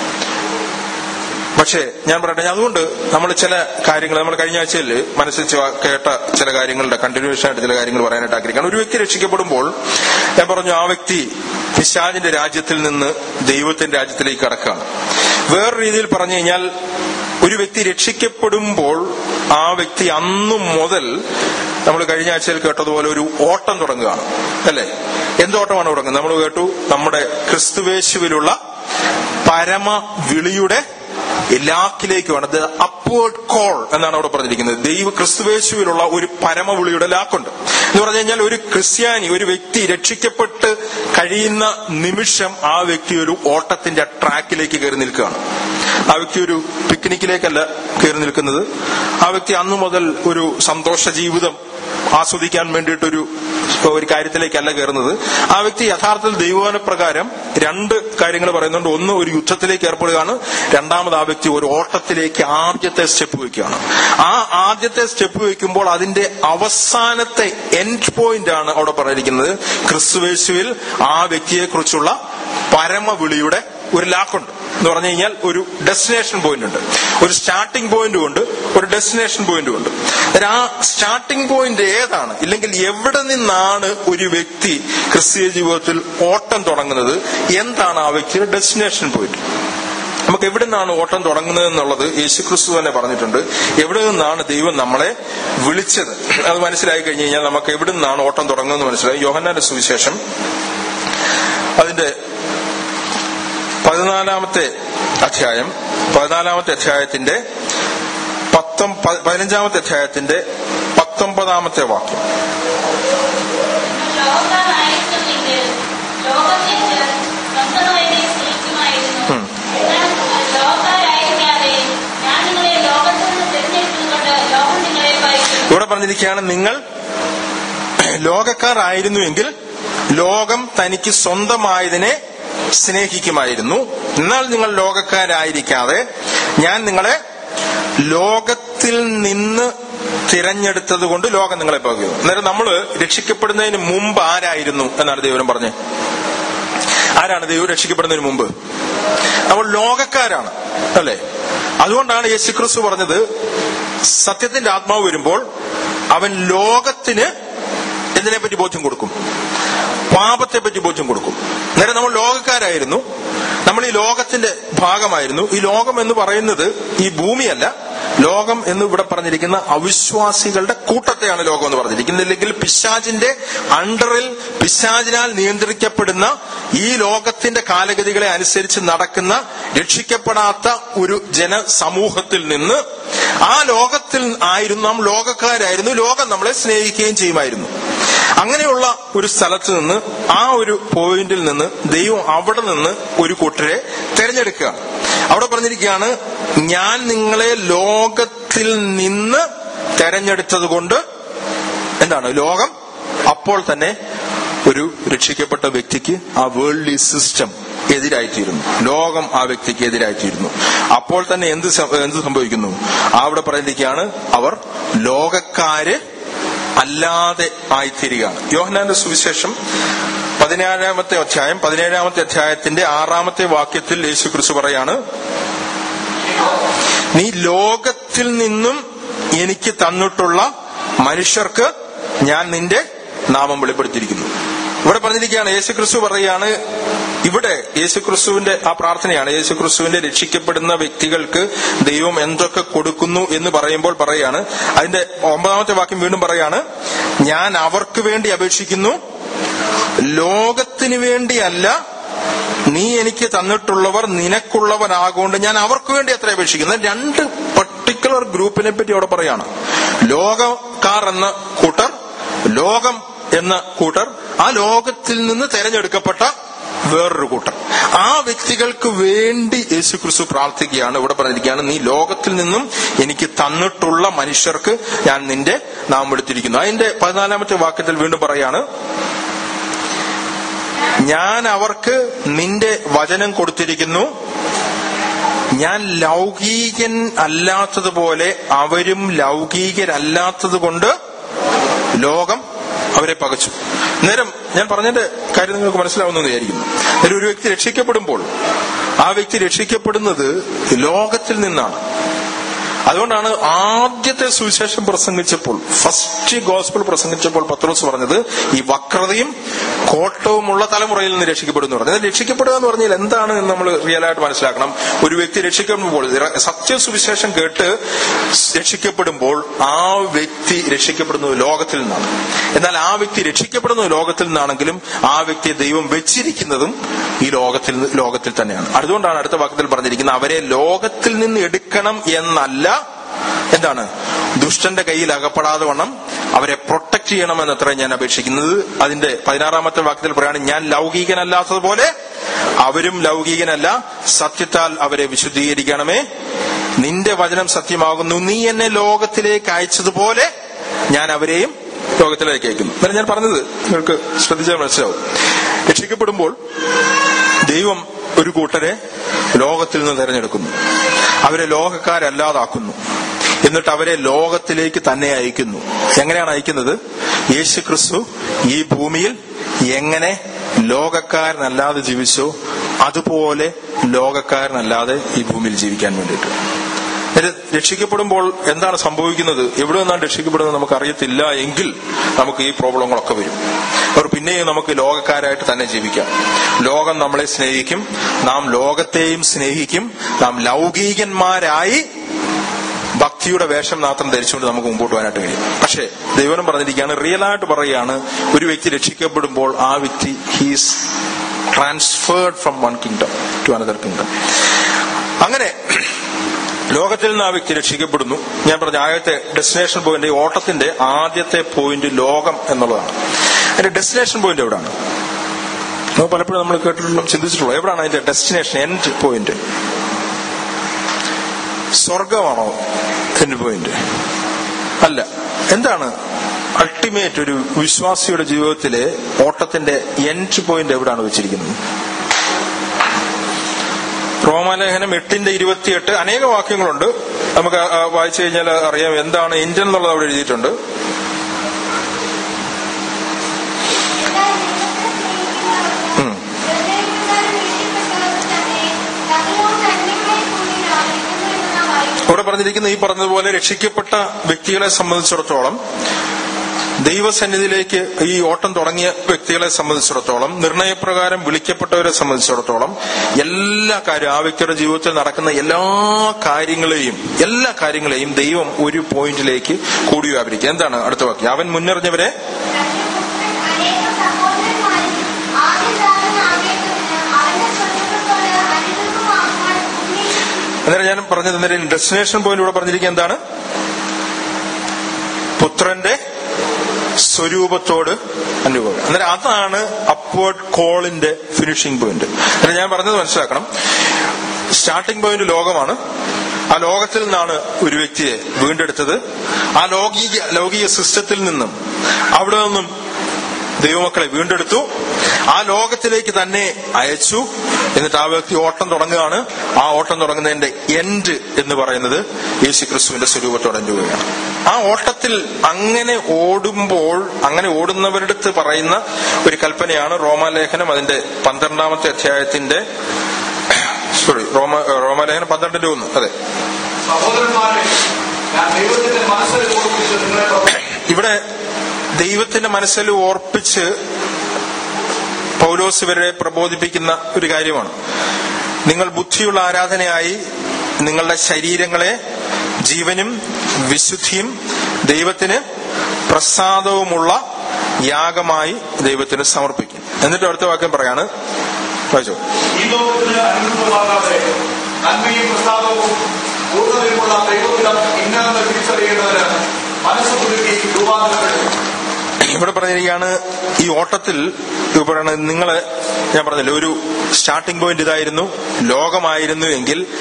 പക്ഷേ ഞാൻ പറയട്ടെ അതുകൊണ്ട് നമ്മൾ ചില കാര്യങ്ങൾ നമ്മൾ കഴിഞ്ഞ ആഴ്ചയിൽ മനസ്സിൽ ചെ- കേട്ട ചില കാര്യങ്ങളുടെ കണ്ടിന്യൂഷൻ ആയിട്ട് ചില കാര്യങ്ങൾ പറയാനായിട്ട് ആഗ്രഹിക്കുകയാണ് ഒരു വ്യക്തി രക്ഷിക്കപ്പെടുമ്പോൾ ഞാൻ പറഞ്ഞു ആ വ്യക്തി പിശാജിന്റെ രാജ്യത്തിൽ നിന്ന് ദൈവത്തിന്റെ രാജ്യത്തിലേക്ക് കടക്കുകയാണ് വേറെ രീതിയിൽ പറഞ്ഞു കഴിഞ്ഞാൽ ഒരു വ്യക്തി രക്ഷിക്കപ്പെടുമ്പോൾ ആ വ്യക്തി അന്നു മുതൽ നമ്മൾ കഴിഞ്ഞ ആഴ്ചയിൽ കേട്ടതുപോലെ ഒരു ഓട്ടം തുടങ്ങുകയാണ് അല്ലേ എന്തോട്ടമാണ് തുടങ്ങുന്നത് നമ്മൾ കേട്ടു നമ്മുടെ ക്രിസ്തുവേശുവിലുള്ള പരമ വിളിയുടെ ലാക്കിലേക്കുമാണ് ദ അപ്വേർഡ് കോൾ എന്നാണ് അവിടെ പറഞ്ഞിരിക്കുന്നത് ദൈവ ക്രിസ്തുവേശുവിലുള്ള ഒരു പരമവിളിയുടെ ലാക്കുണ്ട് എന്ന് പറഞ്ഞു കഴിഞ്ഞാൽ ഒരു ക്രിസ്ത്യാനി ഒരു വ്യക്തി രക്ഷിക്കപ്പെട്ട് കഴിയുന്ന നിമിഷം ആ വ്യക്തി ഒരു ഓട്ടത്തിന്റെ ട്രാക്കിലേക്ക് കയറി നിൽക്കുകയാണ് ആ വ്യക്തി ഒരു പിക്നിക്കിലേക്കല്ല കയറി നിൽക്കുന്നത് ആ വ്യക്തി അന്നു മുതൽ ഒരു സന്തോഷ ജീവിതം ആസ്വദിക്കാൻ വേണ്ടിയിട്ടൊരു ഒരു കാര്യത്തിലേക്കല്ല കയറുന്നത് ആ വ്യക്തി യഥാർത്ഥത്തിൽ ദൈവവനപ്രകാരം രണ്ട് കാര്യങ്ങൾ പറയുന്നുണ്ട് ഒന്ന് ഒരു യുദ്ധത്തിലേക്ക് ഏർപ്പെടുകയാണ് രണ്ടാമത് ആ വ്യക്തി ഒരു ഓട്ടത്തിലേക്ക് ആദ്യത്തെ സ്റ്റെപ്പ് വയ്ക്കുകയാണ് ആ ആദ്യത്തെ സ്റ്റെപ്പ് വയ്ക്കുമ്പോൾ അതിന്റെ അവസാനത്തെ എൻഡ് പോയിന്റ് ആണ് അവിടെ പറഞ്ഞിരിക്കുന്നത് ക്രിസ്തുവേശുവിൽ ആ വ്യക്തിയെ കുറിച്ചുള്ള പരമവിളിയുടെ ഒരു ലാക്കുണ്ട് എന്ന് പറഞ്ഞു കഴിഞ്ഞാൽ ഒരു ഡെസ്റ്റിനേഷൻ പോയിന്റ് ഉണ്ട് ഒരു സ്റ്റാർട്ടിംഗ് പോയിന്റും ഉണ്ട് ഒരു ഡെസ്റ്റിനേഷൻ പോയിന്റും ഉണ്ട് അന്നേരം ആ സ്റ്റാർട്ടിംഗ് പോയിന്റ് ഏതാണ് ഇല്ലെങ്കിൽ എവിടെ നിന്നാണ് ഒരു വ്യക്തി ക്രിസ്തീയ ജീവിതത്തിൽ ഓട്ടം തുടങ്ങുന്നത് എന്താണ് ആ വ്യക്തിയുടെ ഡെസ്റ്റിനേഷൻ പോയിന്റ് നമുക്ക് എവിടെ നിന്നാണ് ഓട്ടം തുടങ്ങുന്നത് എന്നുള്ളത് യേശുക്രിസ്തു തന്നെ പറഞ്ഞിട്ടുണ്ട് എവിടെ നിന്നാണ് ദൈവം നമ്മളെ വിളിച്ചത് അത് മനസ്സിലായി കഴിഞ്ഞു കഴിഞ്ഞാൽ നമുക്ക് എവിടെ നിന്നാണ് ഓട്ടം തുടങ്ങുന്നത് മനസ്സിലായി യോഹന്നാന്റെ സുവിശേഷം അതിന്റെ പതിനാലാമത്തെ അധ്യായം പതിനാലാമത്തെ അധ്യായത്തിന്റെ പത്തൊ പതിനഞ്ചാമത്തെ അധ്യായത്തിന്റെ പത്തൊമ്പതാമത്തെ വാക്യം ലോകമായിരുന്നെങ്കിൽ ലോകത്തെ സ്വന്തമായതിനെ സ്നേഹിക്കുമായിരുന്നു ഉം. എന്നാൽ ലോകക്കാരായിരിക്കാതെ ഞാൻ നിങ്ങളെ ലോകത്തിൽ നിന്ന് തിരഞ്ഞെടുത്തുകൊണ്ട് ലോകം നിങ്ങളെ ഭയക്കുന്നു ഇവിടെ പറഞ്ഞിരിക്കുകയാണ് നിങ്ങൾ ലോകക്കാരായിരുന്നുവെങ്കിൽ ലോകം തനിക്ക് സ്വന്തമായതിനെ സ്നേഹിക്കുമായിരുന്നു എന്നാൽ നിങ്ങൾ ലോകക്കാരായിരിക്കാതെ ഞാൻ നിങ്ങളെ ലോകത്തിൽ നിന്ന് തിരഞ്ഞെടുത്തത് കൊണ്ട് ലോകം നിങ്ങളെ പകരുന്നു അന്നേരം നമ്മൾ രക്ഷിക്കപ്പെടുന്നതിന് മുമ്പ് ആരായിരുന്നു എന്നാണ് ദൈവം പറഞ്ഞത് ആരാണ് ദൈവം രക്ഷിക്കപ്പെടുന്നതിന് മുമ്പ് നമ്മൾ ലോകക്കാരാണ് അല്ലെ അതുകൊണ്ടാണ് യേശുക്രിസ്തു പറഞ്ഞത് സത്യത്തിന്റെ ആത്മാവ് വരുമ്പോൾ അവൻ ലോകത്തിന് എന്തിനെ പറ്റി ബോധ്യം കൊടുക്കും പാപത്തെ പറ്റി ബോധ്യം കൊടുക്കും നേരെ നമ്മൾ ലോകക്കാരായിരുന്നു നമ്മൾ ഈ ലോകത്തിന്റെ ഭാഗമായിരുന്നു ഈ ലോകം എന്ന് പറയുന്നത് ഈ ഭൂമിയല്ല ലോകം എന്ന് ഇവിടെ പറഞ്ഞിരിക്കുന്ന അവിശ്വാസികളുടെ കൂട്ടത്തെയാണ് ലോകം എന്ന് പറഞ്ഞിരിക്കുന്നത് ഇല്ലെങ്കിൽ പിശാജിന്റെ അണ്ടറിൽ പിശാജിനാൽ നിയന്ത്രിക്കപ്പെടുന്ന ഈ ലോകത്തിന്റെ കാലഗതികളെ അനുസരിച്ച് നടക്കുന്ന രക്ഷിക്കപ്പെടാത്ത ഒരു ജനസമൂഹത്തിൽ നിന്ന് ആ ലോകത്തിൽ ആയിരുന്നു നാം ലോകക്കാരായിരുന്നു ലോകം നമ്മളെ സ്നേഹിക്കുകയും ചെയ്യുമായിരുന്നു അങ്ങനെയുള്ള ഒരു സ്ഥലത്ത് നിന്ന് ആ ഒരു പോയിന്റിൽ നിന്ന് ദൈവം അവിടെ നിന്ന് ഒരു കൂട്ടരെ തെരഞ്ഞെടുക്കുകയാണ് അവിടെ പറഞ്ഞിരിക്കുകയാണ് ഞാൻ നിങ്ങളെ ലോകത്തിൽ നിന്ന് തെരഞ്ഞെടുത്തത് കൊണ്ട് എന്താണ് ലോകം അപ്പോൾ തന്നെ ഒരു രക്ഷിക്കപ്പെട്ട വ്യക്തിക്ക് ആ വേൾഡ്ലി സിസ്റ്റം എതിരായിത്തീരുന്നു ലോകം ആ വ്യക്തിക്ക് എതിരായിത്തീരുന്നു അപ്പോൾ തന്നെ എന്ത് സം- എന്ത് സംഭവിക്കുന്നു അവിടെ പറഞ്ഞിരിക്കുകയാണ് അവർ ലോകക്കാര് അല്ലാതെ ആയിത്തീരുകയാണ് യോഹനാന്റെ സുവിശേഷം പതിനേഴാമത്തെ അധ്യായം പതിനേഴാമത്തെ അധ്യായത്തിന്റെ ആറാമത്തെ വാക്യത്തിൽ യേശു ക്രിസ്തു പറയാണ് നീ ലോകത്തിൽ നിന്നും എനിക്ക് തന്നിട്ടുള്ള മനുഷ്യർക്ക് ഞാൻ നിന്റെ നാമം വെളിപ്പെടുത്തിയിരിക്കുന്നു ഇവിടെ പറഞ്ഞിരിക്കുകയാണ് യേശു ക്രിസ്തു പറയുകയാണ് ഇവിടെ യേശു ക്രിസ്തുവിന്റെ ആ പ്രാർത്ഥനയാണ് യേശു ക്രിസ്തുവിന്റെ രക്ഷിക്കപ്പെടുന്ന വ്യക്തികൾക്ക് ദൈവം എന്തൊക്കെ കൊടുക്കുന്നു എന്ന് പറയുമ്പോൾ പറയാണ് അതിന്റെ ഒമ്പതാമത്തെ വാക്യം വീണ്ടും പറയാണ് ഞാൻ അവർക്ക് വേണ്ടി അപേക്ഷിക്കുന്നു ലോകത്തിന് വേണ്ടിയല്ല നീ എനിക്ക് തന്നിട്ടുള്ളവർ നിനക്കുള്ളവനാകൊണ്ട് ഞാൻ അവർക്ക് വേണ്ടി അത്ര അപേക്ഷിക്കുന്നത് രണ്ട് പർട്ടിക്കുലർ ഗ്രൂപ്പിനെ പറ്റി അവിടെ പറയാണ് ലോകക്കാർ എന്ന കൂട്ടർ ലോകം എന്ന കൂട്ടർ ആ ലോകത്തിൽ നിന്ന് തെരഞ്ഞെടുക്കപ്പെട്ട വേറൊരു കൂട്ടർ ആ വ്യക്തികൾക്ക് വേണ്ടി യേശു ക്രിസ്തു പ്രാർത്ഥിക്കുകയാണ് ഇവിടെ പറഞ്ഞിരിക്കുകയാണ് നീ ലോകത്തിൽ നിന്നും എനിക്ക് തന്നിട്ടുള്ള മനുഷ്യർക്ക് ഞാൻ നിന്റെ നാം എടുത്തിരിക്കുന്നു അതിന്റെ പതിനാലാമത്തെ വാക്യത്തിൽ വീണ്ടും പറയാണ് ഞാൻ അവർക്ക് നിന്റെ വചനം കൊടുത്തിരിക്കുന്നു ഞാൻ ലൗകീകൻ അല്ലാത്തതുപോലെ അവരും ലൗകീകരല്ലാത്തത് കൊണ്ട് ലോകം അവരെ പകച്ചു നേരം ഞാൻ പറഞ്ഞതിന്റെ കാര്യം നിങ്ങൾക്ക് മനസ്സിലാവുന്നു വിചാരിക്കുന്നു നേരം ഒരു വ്യക്തി രക്ഷിക്കപ്പെടുമ്പോൾ ആ വ്യക്തി രക്ഷിക്കപ്പെടുന്നത് ലോകത്തിൽ നിന്നാണ് അതുകൊണ്ടാണ് ആദ്യത്തെ സുവിശേഷം പ്രസംഗിച്ചപ്പോൾ ഫസ്റ്റ് ഗോസ്പിൾ പ്രസംഗിച്ചപ്പോൾ പത്രോസ് പറഞ്ഞത് ഈ വക്രതയും കോട്ടവുമുള്ള തലമുറയിൽ നിന്ന് രക്ഷിക്കപ്പെടുന്നു പറഞ്ഞു എന്നാൽ രക്ഷിക്കപ്പെടുക എന്ന് പറഞ്ഞാൽ എന്താണ് എന്ന് നമ്മൾ റിയൽ ആയിട്ട് മനസ്സിലാക്കണം ഒരു വ്യക്തി രക്ഷിക്കപ്പെടുമ്പോൾ സത്യസുവിശേഷം കേട്ട് രക്ഷിക്കപ്പെടുമ്പോൾ ആ വ്യക്തി രക്ഷിക്കപ്പെടുന്നത് ലോകത്തിൽ നിന്നാണ് എന്നാൽ ആ വ്യക്തി രക്ഷിക്കപ്പെടുന്നത് ലോകത്തിൽ നിന്നാണെങ്കിലും ആ വ്യക്തിയെ ദൈവം വെച്ചിരിക്കുന്നതും ഈ ലോകത്തിൽ ലോകത്തിൽ തന്നെയാണ് അതുകൊണ്ടാണ് അടുത്ത വാക്യത്തിൽ പറഞ്ഞിരിക്കുന്നത് അവരെ ലോകത്തിൽ നിന്ന് എടുക്കണം എന്നല്ല എന്താണ് ദുഷ്ടന്റെ കയ്യിൽ അകപ്പെടാതെ വണ്ണം അവരെ പ്രൊട്ടക്ട് ചെയ്യണമെന്ന് അത്ര ഞാൻ അപേക്ഷിക്കുന്നത് അതിന്റെ പതിനാറാമത്തെ വാക്യത്തിൽ പറയാണ് ഞാൻ ലൗകികനല്ലാത്തതുപോലെ അവരും ലൗകികനല്ല സത്യത്താൽ അവരെ വിശുദ്ധീകരിക്കണമേ നിന്റെ വചനം സത്യമാകുന്നു നീ എന്നെ ലോകത്തിലേക്ക് അയച്ചതുപോലെ ഞാൻ അവരെയും ലോകത്തിലേക്ക് അയക്കുന്നു എന്നാലും ഞാൻ പറഞ്ഞത് നിങ്ങൾക്ക് ശ്രദ്ധിച്ചാൽ മനസ്സിലാവും രക്ഷിക്കപ്പെടുമ്പോൾ ദൈവം ഒരു കൂട്ടരെ ലോകത്തിൽ നിന്ന് തിരഞ്ഞെടുക്കുന്നു അവരെ ലോകക്കാരല്ലാതാക്കുന്നു എന്നിട്ട് അവരെ ലോകത്തിലേക്ക് തന്നെ അയക്കുന്നു എങ്ങനെയാണ് അയക്കുന്നത് യേശു ക്രിസ്തു ഈ ഭൂമിയിൽ എങ്ങനെ ലോകക്കാരനല്ലാതെ ജീവിച്ചോ അതുപോലെ ലോകക്കാരനല്ലാതെ ഈ ഭൂമിയിൽ ജീവിക്കാൻ വേണ്ടിയിട്ട് ഇത് രക്ഷിക്കപ്പെടുമ്പോൾ എന്താണ് സംഭവിക്കുന്നത് എവിടെ നിന്നാണ് രക്ഷിക്കപ്പെടുന്നത് നമുക്ക് അറിയത്തില്ല എങ്കിൽ നമുക്ക് ഈ പ്രോബ്ലങ്ങളൊക്കെ വരും അവർ പിന്നെയും നമുക്ക് ലോകക്കാരായിട്ട് തന്നെ ജീവിക്കാം ലോകം നമ്മളെ സ്നേഹിക്കും നാം ലോകത്തെയും സ്നേഹിക്കും നാം ലൗകികന്മാരായി ഭക്തിയുടെ വേഷം മാത്രം ധരിച്ചുകൊണ്ട് നമുക്ക് മുമ്പോട്ട് പോകാനായിട്ട് കഴിയും പക്ഷേ ദൈവം പറഞ്ഞിരിക്കുകയാണ് റിയൽ ആയിട്ട് പറയുകയാണ് ഒരു വ്യക്തി രക്ഷിക്കപ്പെടുമ്പോൾ ആ വ്യക്തി he's transferred from one kingdom to another kingdom അങ്ങനെ ലോകത്തിൽ നിന്ന് ആ വ്യക്തി രക്ഷിക്കപ്പെടുന്നു ഞാൻ പറഞ്ഞ ആദ്യത്തെ ഡെസ്റ്റിനേഷൻ പോയിന്റ് ഈ ഓട്ടത്തിന്റെ ആദ്യത്തെ പോയിന്റ് ലോകം എന്നുള്ളതാണ് അതിന്റെ ഡെസ്റ്റിനേഷൻ പോയിന്റ് എവിടാണ് നമുക്ക് പലപ്പോഴും നമ്മൾ കേട്ടിട്ടുള്ള ചിന്തിച്ചിട്ടുള്ളൂ എവിടാണ് അതിന്റെ ഡെസ്റ്റിനേഷൻ എൻഡ് പോയിന്റ് സ്വർഗമാണോ എൻഡ് പോയിന്റ് അല്ല എന്താണ് അൾട്ടിമേറ്റ് ഒരു വിശ്വാസിയുടെ ജീവിതത്തിലെ ഓട്ടത്തിന്റെ എൻഡ് പോയിന്റ് എവിടാണ് വെച്ചിരിക്കുന്നത് റോമാലേഖനം എട്ടിന്റെ ഇരുപത്തിയെട്ട് അനേക വാക്യങ്ങളുണ്ട് നമുക്ക് ആ- ആ വായിച്ചു കഴിഞ്ഞാൽ അറിയാം എന്താണ് ഇന്ത്യൻ എന്നുള്ളത് അവിടെ എഴുതിയിട്ടുണ്ട് ഉം. ഇവിടെ പറഞ്ഞിരിക്കുന്ന ഈ പറഞ്ഞതുപോലെ രക്ഷിക്കപ്പെട്ട വ്യക്തികളെ സംബന്ധിച്ചിടത്തോളം ദൈവസന്നിധിയിലേക്ക് ഈ ഓട്ടം തുടങ്ങിയ വ്യക്തികളെ സംബന്ധിച്ചിടത്തോളം നിർണയപ്രകാരം വിളിക്കപ്പെട്ടവരെ സംബന്ധിച്ചിടത്തോളം എല്ലാ കാര്യം ആ വ്യക്തിയുടെ ജീവിതത്തിൽ നടക്കുന്ന എല്ലാ കാര്യങ്ങളെയും എല്ലാ കാര്യങ്ങളെയും ദൈവം ഒരു പോയിന്റിലേക്ക് കൂടി വ്യാപരിക്കുക എന്താണ് അടുത്ത വാക്യം അവൻ മുന്നറിഞ്ഞവരെ അന്നേരം ഞാൻ പറഞ്ഞത് അന്നേരം ഡെസ്റ്റിനേഷൻ പോയിന്റ് ഇവിടെ പറഞ്ഞിരിക്കുക എന്താണ് പുത്രന്റെ സ്വരൂപത്തോട് അനുഭവം അന്നേരം അതാണ് അപ്വേർഡ് കോളിന്റെ ഫിനിഷിംഗ് പോയിന്റ് അന്നേരം ഞാൻ പറഞ്ഞത് മനസ്സിലാക്കണം സ്റ്റാർട്ടിംഗ് പോയിന്റ് ലോകമാണ് ആ ലോകത്തിൽ നിന്നാണ് ഒരു വ്യക്തിയെ വീണ്ടെടുത്തത് ആ ലൗകിക ലൗകിക സിസ്റ്റത്തിൽ നിന്നും അവിടെ നിന്നും ദൈവമക്കളെ വീണ്ടെടുത്തു ആ ലോകത്തിലേക്ക് തന്നെ അയച്ചു എന്നിട്ട് ആ വ്യക്തി ഓട്ടം തുടങ്ങുകയാണ് ആ ഓട്ടം തുടങ്ങുന്നതിന്റെ എൻഡ് എന്ന് പറയുന്നത് യേശു ക്രിസ്തുവിന്റെ സ്വരൂപത്തോടെ രൂപയാണ് ആ ഓട്ടത്തിൽ അങ്ങനെ ഓടുമ്പോൾ അങ്ങനെ ഓടുന്നവരുടെ അടുത്ത് പറയുന്ന ഒരു കൽപ്പനയാണ് റോമാലേഖനം അതിന്റെ പന്ത്രണ്ടാമത്തെ അധ്യായത്തിന്റെ സോറി റോമ റോമാലേഖനം പന്ത്രണ്ടിന്റെ ഒന്ന് അതെ സഹോദരന്മാരെ ഞാൻ ദൈവത്തിന്റെ മനസ്സിൽ കൊടുപ്പിച്ച് നിങ്ങളെ പ്രബോധിപ്പിക്കുന്നു. ഇവിടെ ദൈവത്തിന്റെ മനസ്സിൽ ഓർപ്പിച്ച് പൗലോസ് ഇവരെ പ്രബോധിപ്പിക്കുന്ന ഒരു കാര്യമാണ് നിങ്ങൾ ബുദ്ധിയുള്ള ആരാധനയായി നിങ്ങളുടെ ശരീരങ്ങളെ ജീവനും വിശുദ്ധിയും ദൈവത്തിന് പ്രസാദവുമുള്ള യാഗമായി ദൈവത്തിന് സമർപ്പിക്കും എന്നിട്ട് അടുത്ത വാക്യം പറയാണ് വായിച്ചോ ഈ ലോകത്തിന് അനുസൃതമാകാതെ നന്മയും പ്രസാദവും പൂർണ്ണതയുമുള്ള ദൈവത്തിനം ഇന്നതെന്ന് തിരിച്ചറിയേണ്ടതിന് മനസ്സ് പുതുക്കി രൂപാന്തരപ്പെടും ഇവിടെ പറഞ്ഞിരിക്കുകയാണ് ഈ ഓട്ടത്തിൽ ഇത് പറയുന്നത് നിങ്ങള് ഞാൻ പറഞ്ഞില്ല ഒരു സ്റ്റാർട്ടിംഗ് പോയിന്റ് ഇതായിരുന്നു ലോകമായിരുന്നു എങ്കിൽ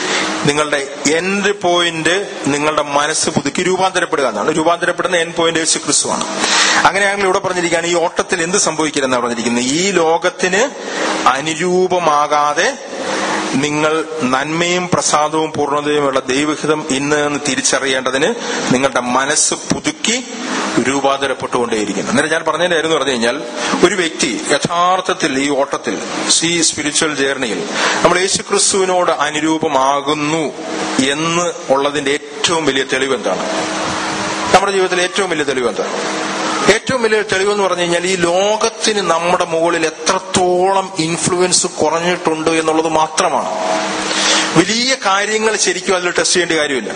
നിങ്ങളുടെ എൻഡ് പോയിന്റ് നിങ്ങളുടെ മനസ്സ് പുതുക്കി രൂപാന്തരപ്പെടുക എന്നാണ് രൂപാന്തരപ്പെടുന്ന എൻ പോയിന്റ് യേശു ക്രിസ്തുവാണ് അങ്ങനെയാണെങ്കിൽ ഇവിടെ പറഞ്ഞിരിക്കുകയാണ് ഈ ഓട്ടത്തിൽ എന്ത് സംഭവിക്കരുതെന്നാണ് പറഞ്ഞിരിക്കുന്നത് ഈ ലോകത്തിന് അനുരൂപമാകാതെ നിങ്ങൾ നന്മയും പ്രസാദവും പൂർണ്ണതയുമുള്ള ദൈവഹിതം ഇന്ന് എന്ന് തിരിച്ചറിയേണ്ടതിന് നിങ്ങളുടെ മനസ്സ് പുതുക്കി രൂപാന്തരപ്പെട്ടുകൊണ്ടേയിരിക്കുന്നു അന്നേരം ഞാൻ പറഞ്ഞതിനായിരുന്നു പറഞ്ഞു കഴിഞ്ഞാൽ ഒരു വ്യക്തി യഥാർത്ഥത്തിൽ ഈ ഓട്ടത്തിൽ ഈ സ്പിരിച്വൽ ജേർണിയിൽ നമ്മൾ യേശു ക്രിസ്തുവിനോട് അനുരൂപമാകുന്നു എന്ന് ഉള്ളതിന്റെ ഏറ്റവും വലിയ തെളിവ് എന്താണ് നമ്മുടെ ജീവിതത്തിലെ ഏറ്റവും വലിയ തെളിവ് എന്താണ് ഏറ്റവും വലിയ തെളിവെന്ന് പറഞ്ഞു കഴിഞ്ഞാൽ ഈ ലോകത്തിന് നമ്മുടെ മുകളിൽ എത്രത്തോളം ഇൻഫ്ലുവൻസ് കുറഞ്ഞിട്ടുണ്ട് എന്നുള്ളത് മാത്രമാണ് വലിയ കാര്യങ്ങൾ ശരിക്കും അതിൽ ടെസ്റ്റ് ചെയ്യേണ്ട കാര്യമില്ല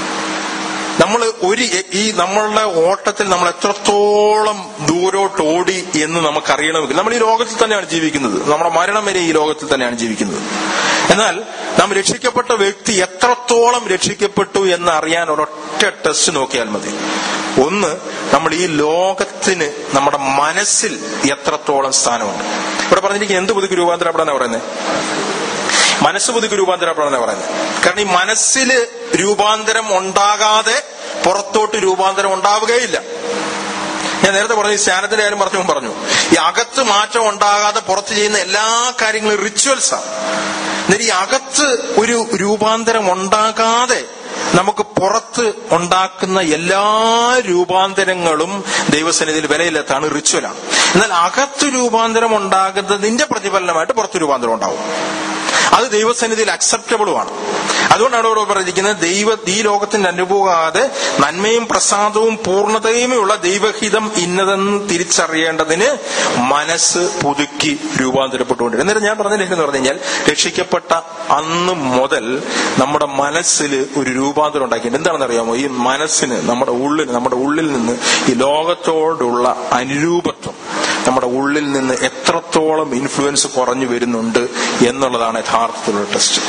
നമ്മൾ ഒരു ഈ നമ്മളുടെ ഓട്ടത്തിൽ നമ്മൾ എത്രത്തോളം ദൂരോട്ട് ഓടി എന്ന് നമുക്കറിയണമെങ്കിൽ നമ്മൾ ഈ ലോകത്തിൽ തന്നെയാണ് ജീവിക്കുന്നത് നമ്മുടെ മരണം വരെ ഈ ലോകത്തിൽ തന്നെയാണ് ജീവിക്കുന്നത് എന്നാൽ നാം രക്ഷിക്കപ്പെട്ട വ്യക്തി എത്രത്തോളം രക്ഷിക്കപ്പെട്ടു എന്ന് അറിയാൻ ഒരൊറ്റ ടെസ്റ്റ് നോക്കിയാൽ മതി ഒന്ന് നമ്മൾ ഈ ലോകത്തിന് നമ്മുടെ മനസ്സിൽ എത്രത്തോളം സ്ഥാനമുണ്ട് ഇവിടെ പറഞ്ഞിരിക്കുന്നത് എന്ത് പുതുക്കി രൂപാന്തരപ്പെടാനാ പറയുന്നത് മനസ്സ് പുതുക്കി രൂപാന്തരപ്പെടാനാ പറയുന്നത് കാരണം ഈ മനസ്സിൽ രൂപാന്തരം ഉണ്ടാകാതെ പുറത്തോട്ട് രൂപാന്തരം ഉണ്ടാവുകയില്ല ഞാൻ നേരത്തെ പറഞ്ഞു ഈ സ്നാനത്തിന്റെ കാര്യം പറഞ്ഞു പറഞ്ഞു ഈ അകത്ത് മാറ്റം ഉണ്ടാകാതെ പുറത്ത് ചെയ്യുന്ന എല്ലാ കാര്യങ്ങളും റിച്വൽസാണ് എന്നിട്ട് ഈ അകത്ത് ഒരു രൂപാന്തരം ഉണ്ടാകാതെ നമുക്ക് പുറത്ത് ഉണ്ടാക്കുന്ന എല്ലാ രൂപാന്തരങ്ങളും ദൈവസന്നിധിയിൽ വിലയിലെത്താണ് റിച്വലാണ് എന്നാൽ അകത്ത് രൂപാന്തരം ഉണ്ടാകുന്നതിന്റെ പ്രതിഫലനമായിട്ട് പുറത്ത് രൂപാന്തരം ഉണ്ടാവും അത് ദൈവസന്നിധിയിൽ അക്സെപ്റ്റബിളുമാണ് അതുകൊണ്ടാണ് ഇവിടെ പറഞ്ഞിരിക്കുന്നത് ദൈവ ഈ ലോകത്തിന്റെ അനുഭവമാകാതെ നന്മയും പ്രസാദവും പൂർണ്ണതയുമുള്ള ദൈവഹിതം ഇന്നതെന്ന് തിരിച്ചറിയേണ്ടതിന് മനസ്സ് പുതുക്കി രൂപാന്തരപ്പെട്ടുകൊണ്ടിരുന്നു എന്നിട്ട് ഞാൻ പറഞ്ഞില്ലെന്ന് പറഞ്ഞു കഴിഞ്ഞാൽ രക്ഷിക്കപ്പെട്ട അന്ന് മുതൽ നമ്മുടെ മനസ്സിൽ ഒരു രൂപാന്തരം ഉണ്ടാക്കിയിട്ടുണ്ട് എന്താണെന്ന് അറിയാമോ ഈ മനസ്സിന് നമ്മുടെ ഉള്ളിന് നമ്മുടെ ഉള്ളിൽ നിന്ന് ഈ ലോകത്തോടുള്ള അനുരൂപത്വം നമ്മുടെ ഉള്ളിൽ നിന്ന് എത്രത്തോളം ഇൻഫ്ലുവൻസ് കുറഞ്ഞു വരുന്നുണ്ട് എന്നുള്ളതാണ് യഥാർത്ഥത്തിലുള്ള ടെസ്റ്റ്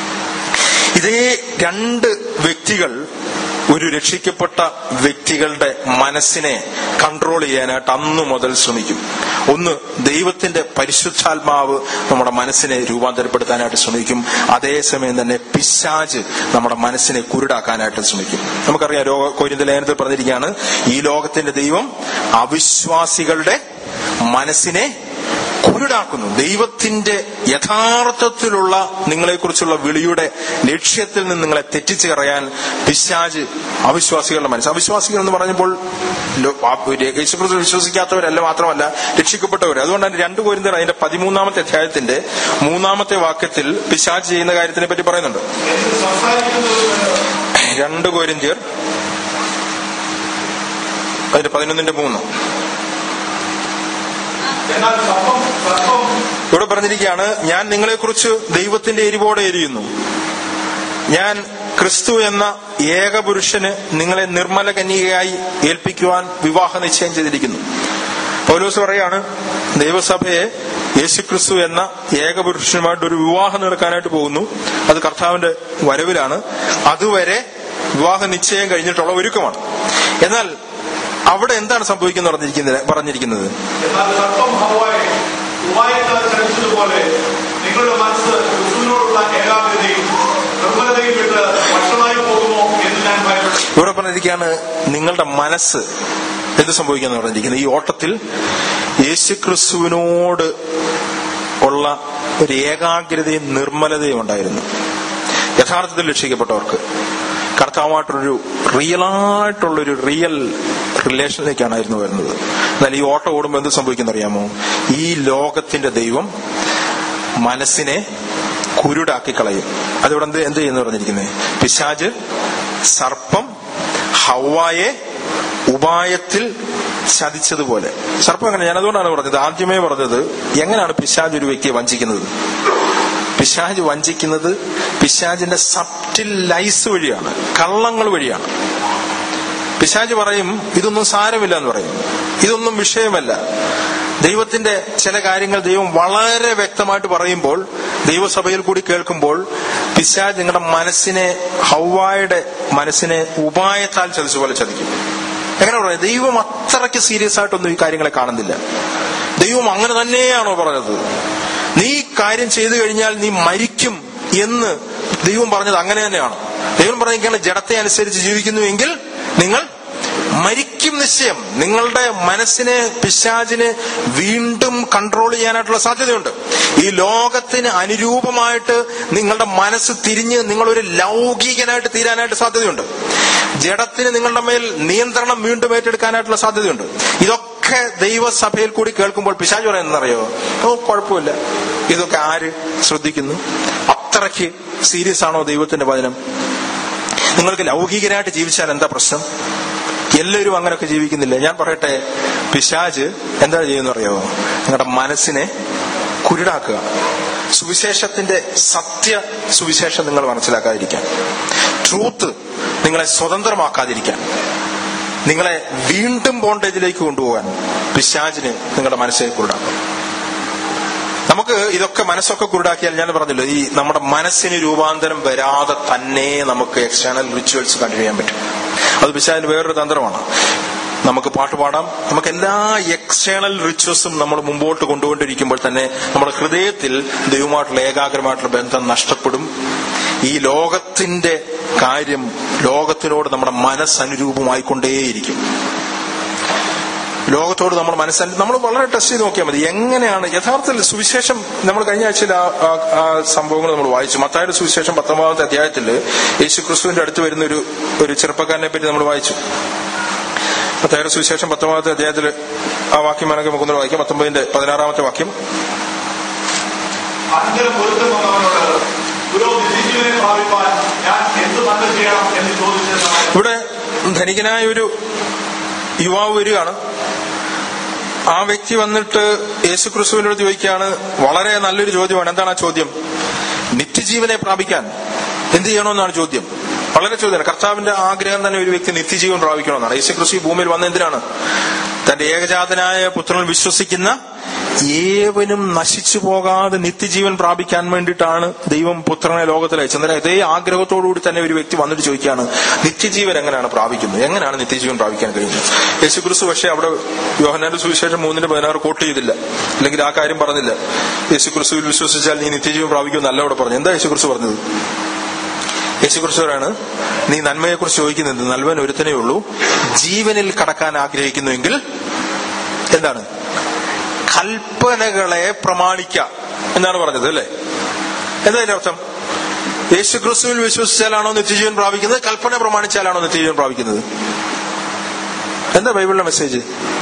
ഇതേ രണ്ട് വ്യക്തികൾ ഒരു രക്ഷിക്കപ്പെട്ട വ്യക്തികളുടെ മനസ്സിനെ കൺട്രോൾ ചെയ്യാനായിട്ട് അന്നു മുതൽ ശ്രമിക്കും ഒന്ന് ദൈവത്തിന്റെ പരിശുദ്ധാത്മാവ് നമ്മുടെ മനസ്സിനെ രൂപാന്തരപ്പെടുത്താനായിട്ട് ശ്രമിക്കും അതേസമയം തന്നെ പിശാജ് നമ്മുടെ മനസ്സിനെ കുരുടാക്കാനായിട്ട് ശ്രമിക്കും നമുക്കറിയാം രോഗ കോരിന്ത ലേഖനത്തിൽ പറഞ്ഞിരിക്കുകയാണ് ഈ ലോകത്തിന്റെ ദൈവം അവിശ്വാസികളുടെ മനസ്സിനെ കുരുടാക്കുന്നു ദൈവത്തിന്റെ യഥാർത്ഥത്തിലുള്ള നിങ്ങളെക്കുറിച്ചുള്ള വിളിയുടെ ലക്ഷ്യത്തിൽ നിന്ന് നിങ്ങളെ തെറ്റിച്ച് കളയാൻ പിശാജ് അവിശ്വാസികളുടെ മനസ്സ് അവിശ്വാസികൾ എന്ന് പറഞ്ഞപ്പോൾ ലോ- ആ- യേശുക്രിസ്തു വിശ്വസിക്കാത്തവരല്ല മാത്രമല്ല രക്ഷിക്കപ്പെട്ടവർ അതുകൊണ്ടാണ് രണ്ട് കോരിന്തർ അതിന്റെ പതിമൂന്നാമത്തെ അധ്യായത്തിന്റെ മൂന്നാമത്തെ വാക്യത്തിൽ പിശാജ് ചെയ്യുന്ന കാര്യത്തിനെ പറ്റി പറയുന്നുണ്ട് എന്ന് സംസാരിക്കുന്നത് രണ്ട് കോരിന്ത്യർ അതിന്റെ പതിനൊന്നിന്റെ മൂന്ന് എന്നാൽ സർപ്പം സർപ്പം ഇവിടെ പറഞ്ഞിരിക്കുകയാണ് ഞാൻ നിങ്ങളെക്കുറിച്ച് ദൈവത്തിന്റെ എരിവോടെ എരിയുന്നു ഞാൻ ക്രിസ്തു എന്ന ഏകപുരുഷന് നിങ്ങളെ നിർമ്മല കന്യകയായി ഏൽപ്പിക്കുവാൻ വിവാഹ നിശ്ചയം ചെയ്തിരിക്കുന്നു പൗലോസ് പറയാണ് ദൈവസഭയെ യേശുക്രിസ്തു എന്ന ഏകപുരുഷനുമായിട്ട് ഒരു വിവാഹം നടക്കാനായിട്ട് പോകുന്നു അത് കർത്താവിന്റെ വരവിലാണ് അതുവരെ വിവാഹ നിശ്ചയം കഴിഞ്ഞിട്ടുള്ള ഒരുക്കമാണ് എന്നാൽ അവിടെ എന്താണ് സംഭവിക്കുന്നത് പറഞ്ഞിരിക്കുന്നത് പറഞ്ഞിരിക്കുന്നത് എന്നാൽ സർപ്പം ഹവായി ഉപായത്താൽ ചലിച്ചതുപോലെ നിങ്ങളുടെ മനസ്സ് ക്രിസ്തുവിനോടുള്ള ഏകാഗ്രതയും നിർമ്മലതയും വിട്ട് വഷളായി പോകുമോ എന്ന് ഞാൻ ഭയപ്പെട്ടു ഇവിടെ പറഞ്ഞിരിക്കുകയാണ് നിങ്ങളുടെ മനസ്സ് എന്ത് സംഭവിക്കാന്ന് പറഞ്ഞിരിക്കുന്നത് ഈ ഓട്ടത്തിൽ യേശുക്രിസ്തുവിനോട് ഉള്ള ഒരു ഏകാഗ്രതയും നിർമ്മലതയും ഉണ്ടായിരുന്നു യഥാർത്ഥത്തിൽ രക്ഷിക്കപ്പെട്ടവർക്ക് കർത്താവുമായിട്ടൊരു റിയലായിട്ടുള്ളൊരു റിയൽ റിലേഷനിലേക്കാണ് ആയിരുന്നു വരുന്നത് എന്നാൽ ഈ ഓട്ടം ഓടുമ്പോൾ എന്ത് സംഭവിക്കുന്ന അറിയാമോ ഈ ലോകത്തിന്റെ ദൈവം മനസ്സിനെ കുരുടാക്കി കളയും അതിവിടെ എന്ത് എന്ത് ചെയ്യുന്നു പറഞ്ഞിരിക്കുന്നത് പിശാജ് സർപ്പം ഹവായെ ഉപായത്തിൽ ചതിച്ചതുപോലെ സർപ്പം അങ്ങനെ ഞാൻ അതുകൊണ്ടാണ് പറഞ്ഞത് ആദ്യമേ പറഞ്ഞത് എങ്ങനെയാണ് പിശാജ് ഒരു വ്യക്തിയെ വഞ്ചിക്കുന്നത് പിശാജ് വഞ്ചിക്കുന്നത് പിശാജിന്റെ സബ്റ്റിൽ ലൈസ് വഴിയാണ് കള്ളങ്ങൾ വഴിയാണ് പിശാജ് പറയും ഇതൊന്നും സാരമില്ല എന്ന് പറയും ഇതൊന്നും വിഷയമല്ല ദൈവത്തിന്റെ ചില കാര്യങ്ങൾ ദൈവം വളരെ വ്യക്തമായിട്ട് പറയുമ്പോൾ ദൈവസഭയിൽ കൂടി കേൾക്കുമ്പോൾ പിശാജ് നിങ്ങളുടെ മനസ്സിനെ ഹൗവായുടെ മനസ്സിനെ ഉപായത്താൽ ചതിച്ചു പോലെ ചതിക്കും എങ്ങനെ പറയാം ദൈവം അത്രയ്ക്ക് സീരിയസ് ആയിട്ടൊന്നും ഈ കാര്യങ്ങളെ കാണുന്നില്ല ദൈവം അങ്ങനെ തന്നെയാണോ പറഞ്ഞത് നീ ഈ കാര്യം ചെയ്തു കഴിഞ്ഞാൽ നീ മരിക്കും എന്ന് ദൈവം പറഞ്ഞത് അങ്ങനെ തന്നെയാണ് ദൈവം പറഞ്ഞിരിക്കുകയാണ് ജഡത്തെ അനുസരിച്ച് ജീവിക്കുന്നുവെങ്കിൽ നിങ്ങൾ മരിക്കും നിശ്ചയം നിങ്ങളുടെ മനസ്സിനെ പിശാചിന് വീണ്ടും കൺട്രോൾ ചെയ്യാനായിട്ടുള്ള സാധ്യതയുണ്ട് ഈ ലോകത്തിന് അനുരൂപമായിട്ട് നിങ്ങളുടെ മനസ്സ് തിരിഞ്ഞ് നിങ്ങളൊരു ലൗകികനായിട്ട് തീരാനായിട്ട് സാധ്യതയുണ്ട് ജഡത്തിന് നിങ്ങളുടെ മേൽ നിയന്ത്രണം വീണ്ടും ഏറ്റെടുക്കാനായിട്ടുള്ള സാധ്യതയുണ്ട് ഇതൊക്കെ ദൈവസഭയിൽ കൂടി കേൾക്കുമ്പോൾ പിശാജ് പറയുന്നറിയോ ഓ കുഴപ്പമില്ല ഇതൊക്കെ ആര് ശ്രദ്ധിക്കുന്നു അത്രയ്ക്ക് സീരിയസ് ആണോ ദൈവത്തിന്റെ വചനം നിങ്ങൾക്ക് ലൗകികരായിട്ട് ജീവിച്ചാൽ എന്താ പ്രശ്നം എല്ലാവരും അങ്ങനെയൊക്കെ ജീവിക്കുന്നില്ല ഞാൻ പറയട്ടെ പിശാജ് എന്താ ചെയ്യുന്ന അറിയോ നിങ്ങളുടെ മനസ്സിനെ കുരുടാക്കുക സുവിശേഷത്തിന്റെ സത്യ സുവിശേഷം നിങ്ങൾ മനസ്സിലാക്കാതിരിക്കാൻ ട്രൂത്ത് നിങ്ങളെ സ്വതന്ത്രമാക്കാതിരിക്കാൻ നിങ്ങളെ വീണ്ടും ബോണ്ടേജിലേക്ക് കൊണ്ടുപോകാൻ പിശാജിന് നിങ്ങളുടെ മനസ്സിനെ കുരുടാക്കും നമുക്ക് ഇതൊക്കെ മനസ്സൊക്കെ കുരുടാക്കിയാൽ ഞാൻ പറഞ്ഞല്ലോ ഈ നമ്മുടെ മനസ്സിന് രൂപാന്തരം വരാതെ തന്നെ നമുക്ക് എക്സ്റ്റേണൽ റിച്വൽസ് കണ്ടിന്യൂ ചെയ്യാൻ പറ്റും അത് പിശാചിന് വേറൊരു തന്ത്രമാണ് നമുക്ക് പാട്ട് പാടാം നമുക്ക് എല്ലാ എക്സ്റ്റേണൽ റിച്വൽസും നമ്മൾ മുമ്പോട്ട് കൊണ്ടുകൊണ്ടിരിക്കുമ്പോൾ തന്നെ നമ്മുടെ ഹൃദയത്തിൽ ദൈവമായിട്ടുള്ള ഏകാഗ്രമായിട്ടുള്ള ബന്ധം നഷ്ടപ്പെടും ഈ ലോകത്തിന്റെ കാര്യം ലോകത്തിനോട് നമ്മുടെ മനസ്സനുരൂപമായിക്കൊണ്ടേയിരിക്കും ലോകത്തോട് നമ്മൾ മനസ്സിൽ നമ്മൾ വളരെ ടെസ്റ്റ് ചെയ്ത് നോക്കിയാൽ മതി എങ്ങനെയാണ് യഥാർത്ഥത്തിൽ സുവിശേഷം നമ്മൾ കഴിഞ്ഞ ആഴ്ചയിൽ ആ ആ- ആ സംഭവങ്ങൾ നമ്മൾ വായിച്ചു മത്തായുടെ സുവിശേഷം പത്തൊമ്പതാമത്തെ അധ്യായത്തിൽ യേശു ക്രിസ്തുവിന്റെ അടുത്ത് വരുന്ന ഒരു ഒരു ചെറുപ്പക്കാരനെ പറ്റി നമ്മൾ വായിച്ചു മത്തായുടെ സുവിശേഷം പത്തൊമ്പതാമത്തെ അധ്യായത്തിൽ ആ വാക്യം വേണമെങ്കിൽ നമുക്കൊന്ന് വായിക്കാം പത്തൊമ്പതിന്റെ പതിനാറാമത്തെ വാക്യം അഞ്ചരം പൊരുത്തം വന്നവനോട് ഗുരു നിത്യജീവനെ പ്രാപിപ്പാൻ ഞാൻ എന്ത് നന്മ ചെയ്യണം എന്ന് ചോദിച്ചതാണ് ഇവിടെ ധനികനായ ഒരു യുവാവ് വരികയാണ് ആ വ്യക്തി വന്നിട്ട് യേശു ക്രിസ്തുവിനോട് ചോദിക്കുകയാണ് വളരെ നല്ലൊരു ചോദ്യമാണ് എന്താണ് ആ ചോദ്യം നിത്യജീവനെ പ്രാപിക്കാൻ എന്ത് ചെയ്യണമെന്നാണ് ചോദ്യം വളരെ ചോദ്യമാണ് കർത്താവിന്റെ ആഗ്രഹം തന്നെ ഒരു വ്യക്തി നിത്യജീവൻ പ്രാപിക്കണമെന്നാണ് യേശു ക്രിസ്തു ഈ ഭൂമിയിൽ വന്ന എന്തിനാണ് തന്റെ ഏകജാതനായ പുത്രനിൽ വിശ്വസിക്കുന്ന ഏവനും നശിച്ചു പോകാതെ നിത്യജീവൻ പ്രാപിക്കാൻ വേണ്ടിയിട്ടാണ് ദൈവം പുത്രനെ ലോകത്തിൽ അയച്ചത് അന്നേരം ഇതേ ആഗ്രഹത്തോടുകൂടി തന്നെ ഒരു വ്യക്തി വന്നിട്ട് ചോദിക്കുകയാണ് നിത്യജീവൻ എങ്ങനെയാണ് പ്രാപിക്കുന്നത് എങ്ങനെയാണ് നിത്യജീവൻ പ്രാപിക്കാൻ കഴിയുന്നത് യേശു ക്രിസ്തു പക്ഷേ അവിടെ യോഹനാന്റെ സുവിശേഷം മൂന്നിന് പതിനാറ് കോട്ട് ചെയ്തില്ല അല്ലെങ്കിൽ ആ കാര്യം പറഞ്ഞില്ല യേശു ക്രിസ്തുവിൽ വിശ്വസിച്ചാൽ നീ നിത്യജീവൻ പ്രാപിക്കുമെന്നല്ല അവിടെ പറഞ്ഞു എന്താ യേശു ക്രിസ്തു പറഞ്ഞത് യേശുക്രിസ്തുവാണ് നീ നന്മയെക്കുറിച്ച് ചോദിക്കുന്നത് നല്ലവൻ ഒരുത്തനേ ഉള്ളൂ ജീവനിൽ കടക്കാൻ ആഗ്രഹിക്കുന്നുവെങ്കിൽ എന്താണ് കൽപ്പനകളെ പ്രമാണിക്ക എന്നാണ് പറഞ്ഞത് അല്ലേ എന്താ അതിന്റെ അർത്ഥം യേശുക്രിസ്തുവിൽ വിശ്വസിച്ചാലാണോ നിത്യജീവൻ പ്രാപിക്കുന്നത് കൽപ്പന പ്രമാണിച്ചാലാണോ നിത്യജീവൻ പ്രാപിക്കുന്നത് എന്താ ബൈബിളിലെ മെസ്സേജ്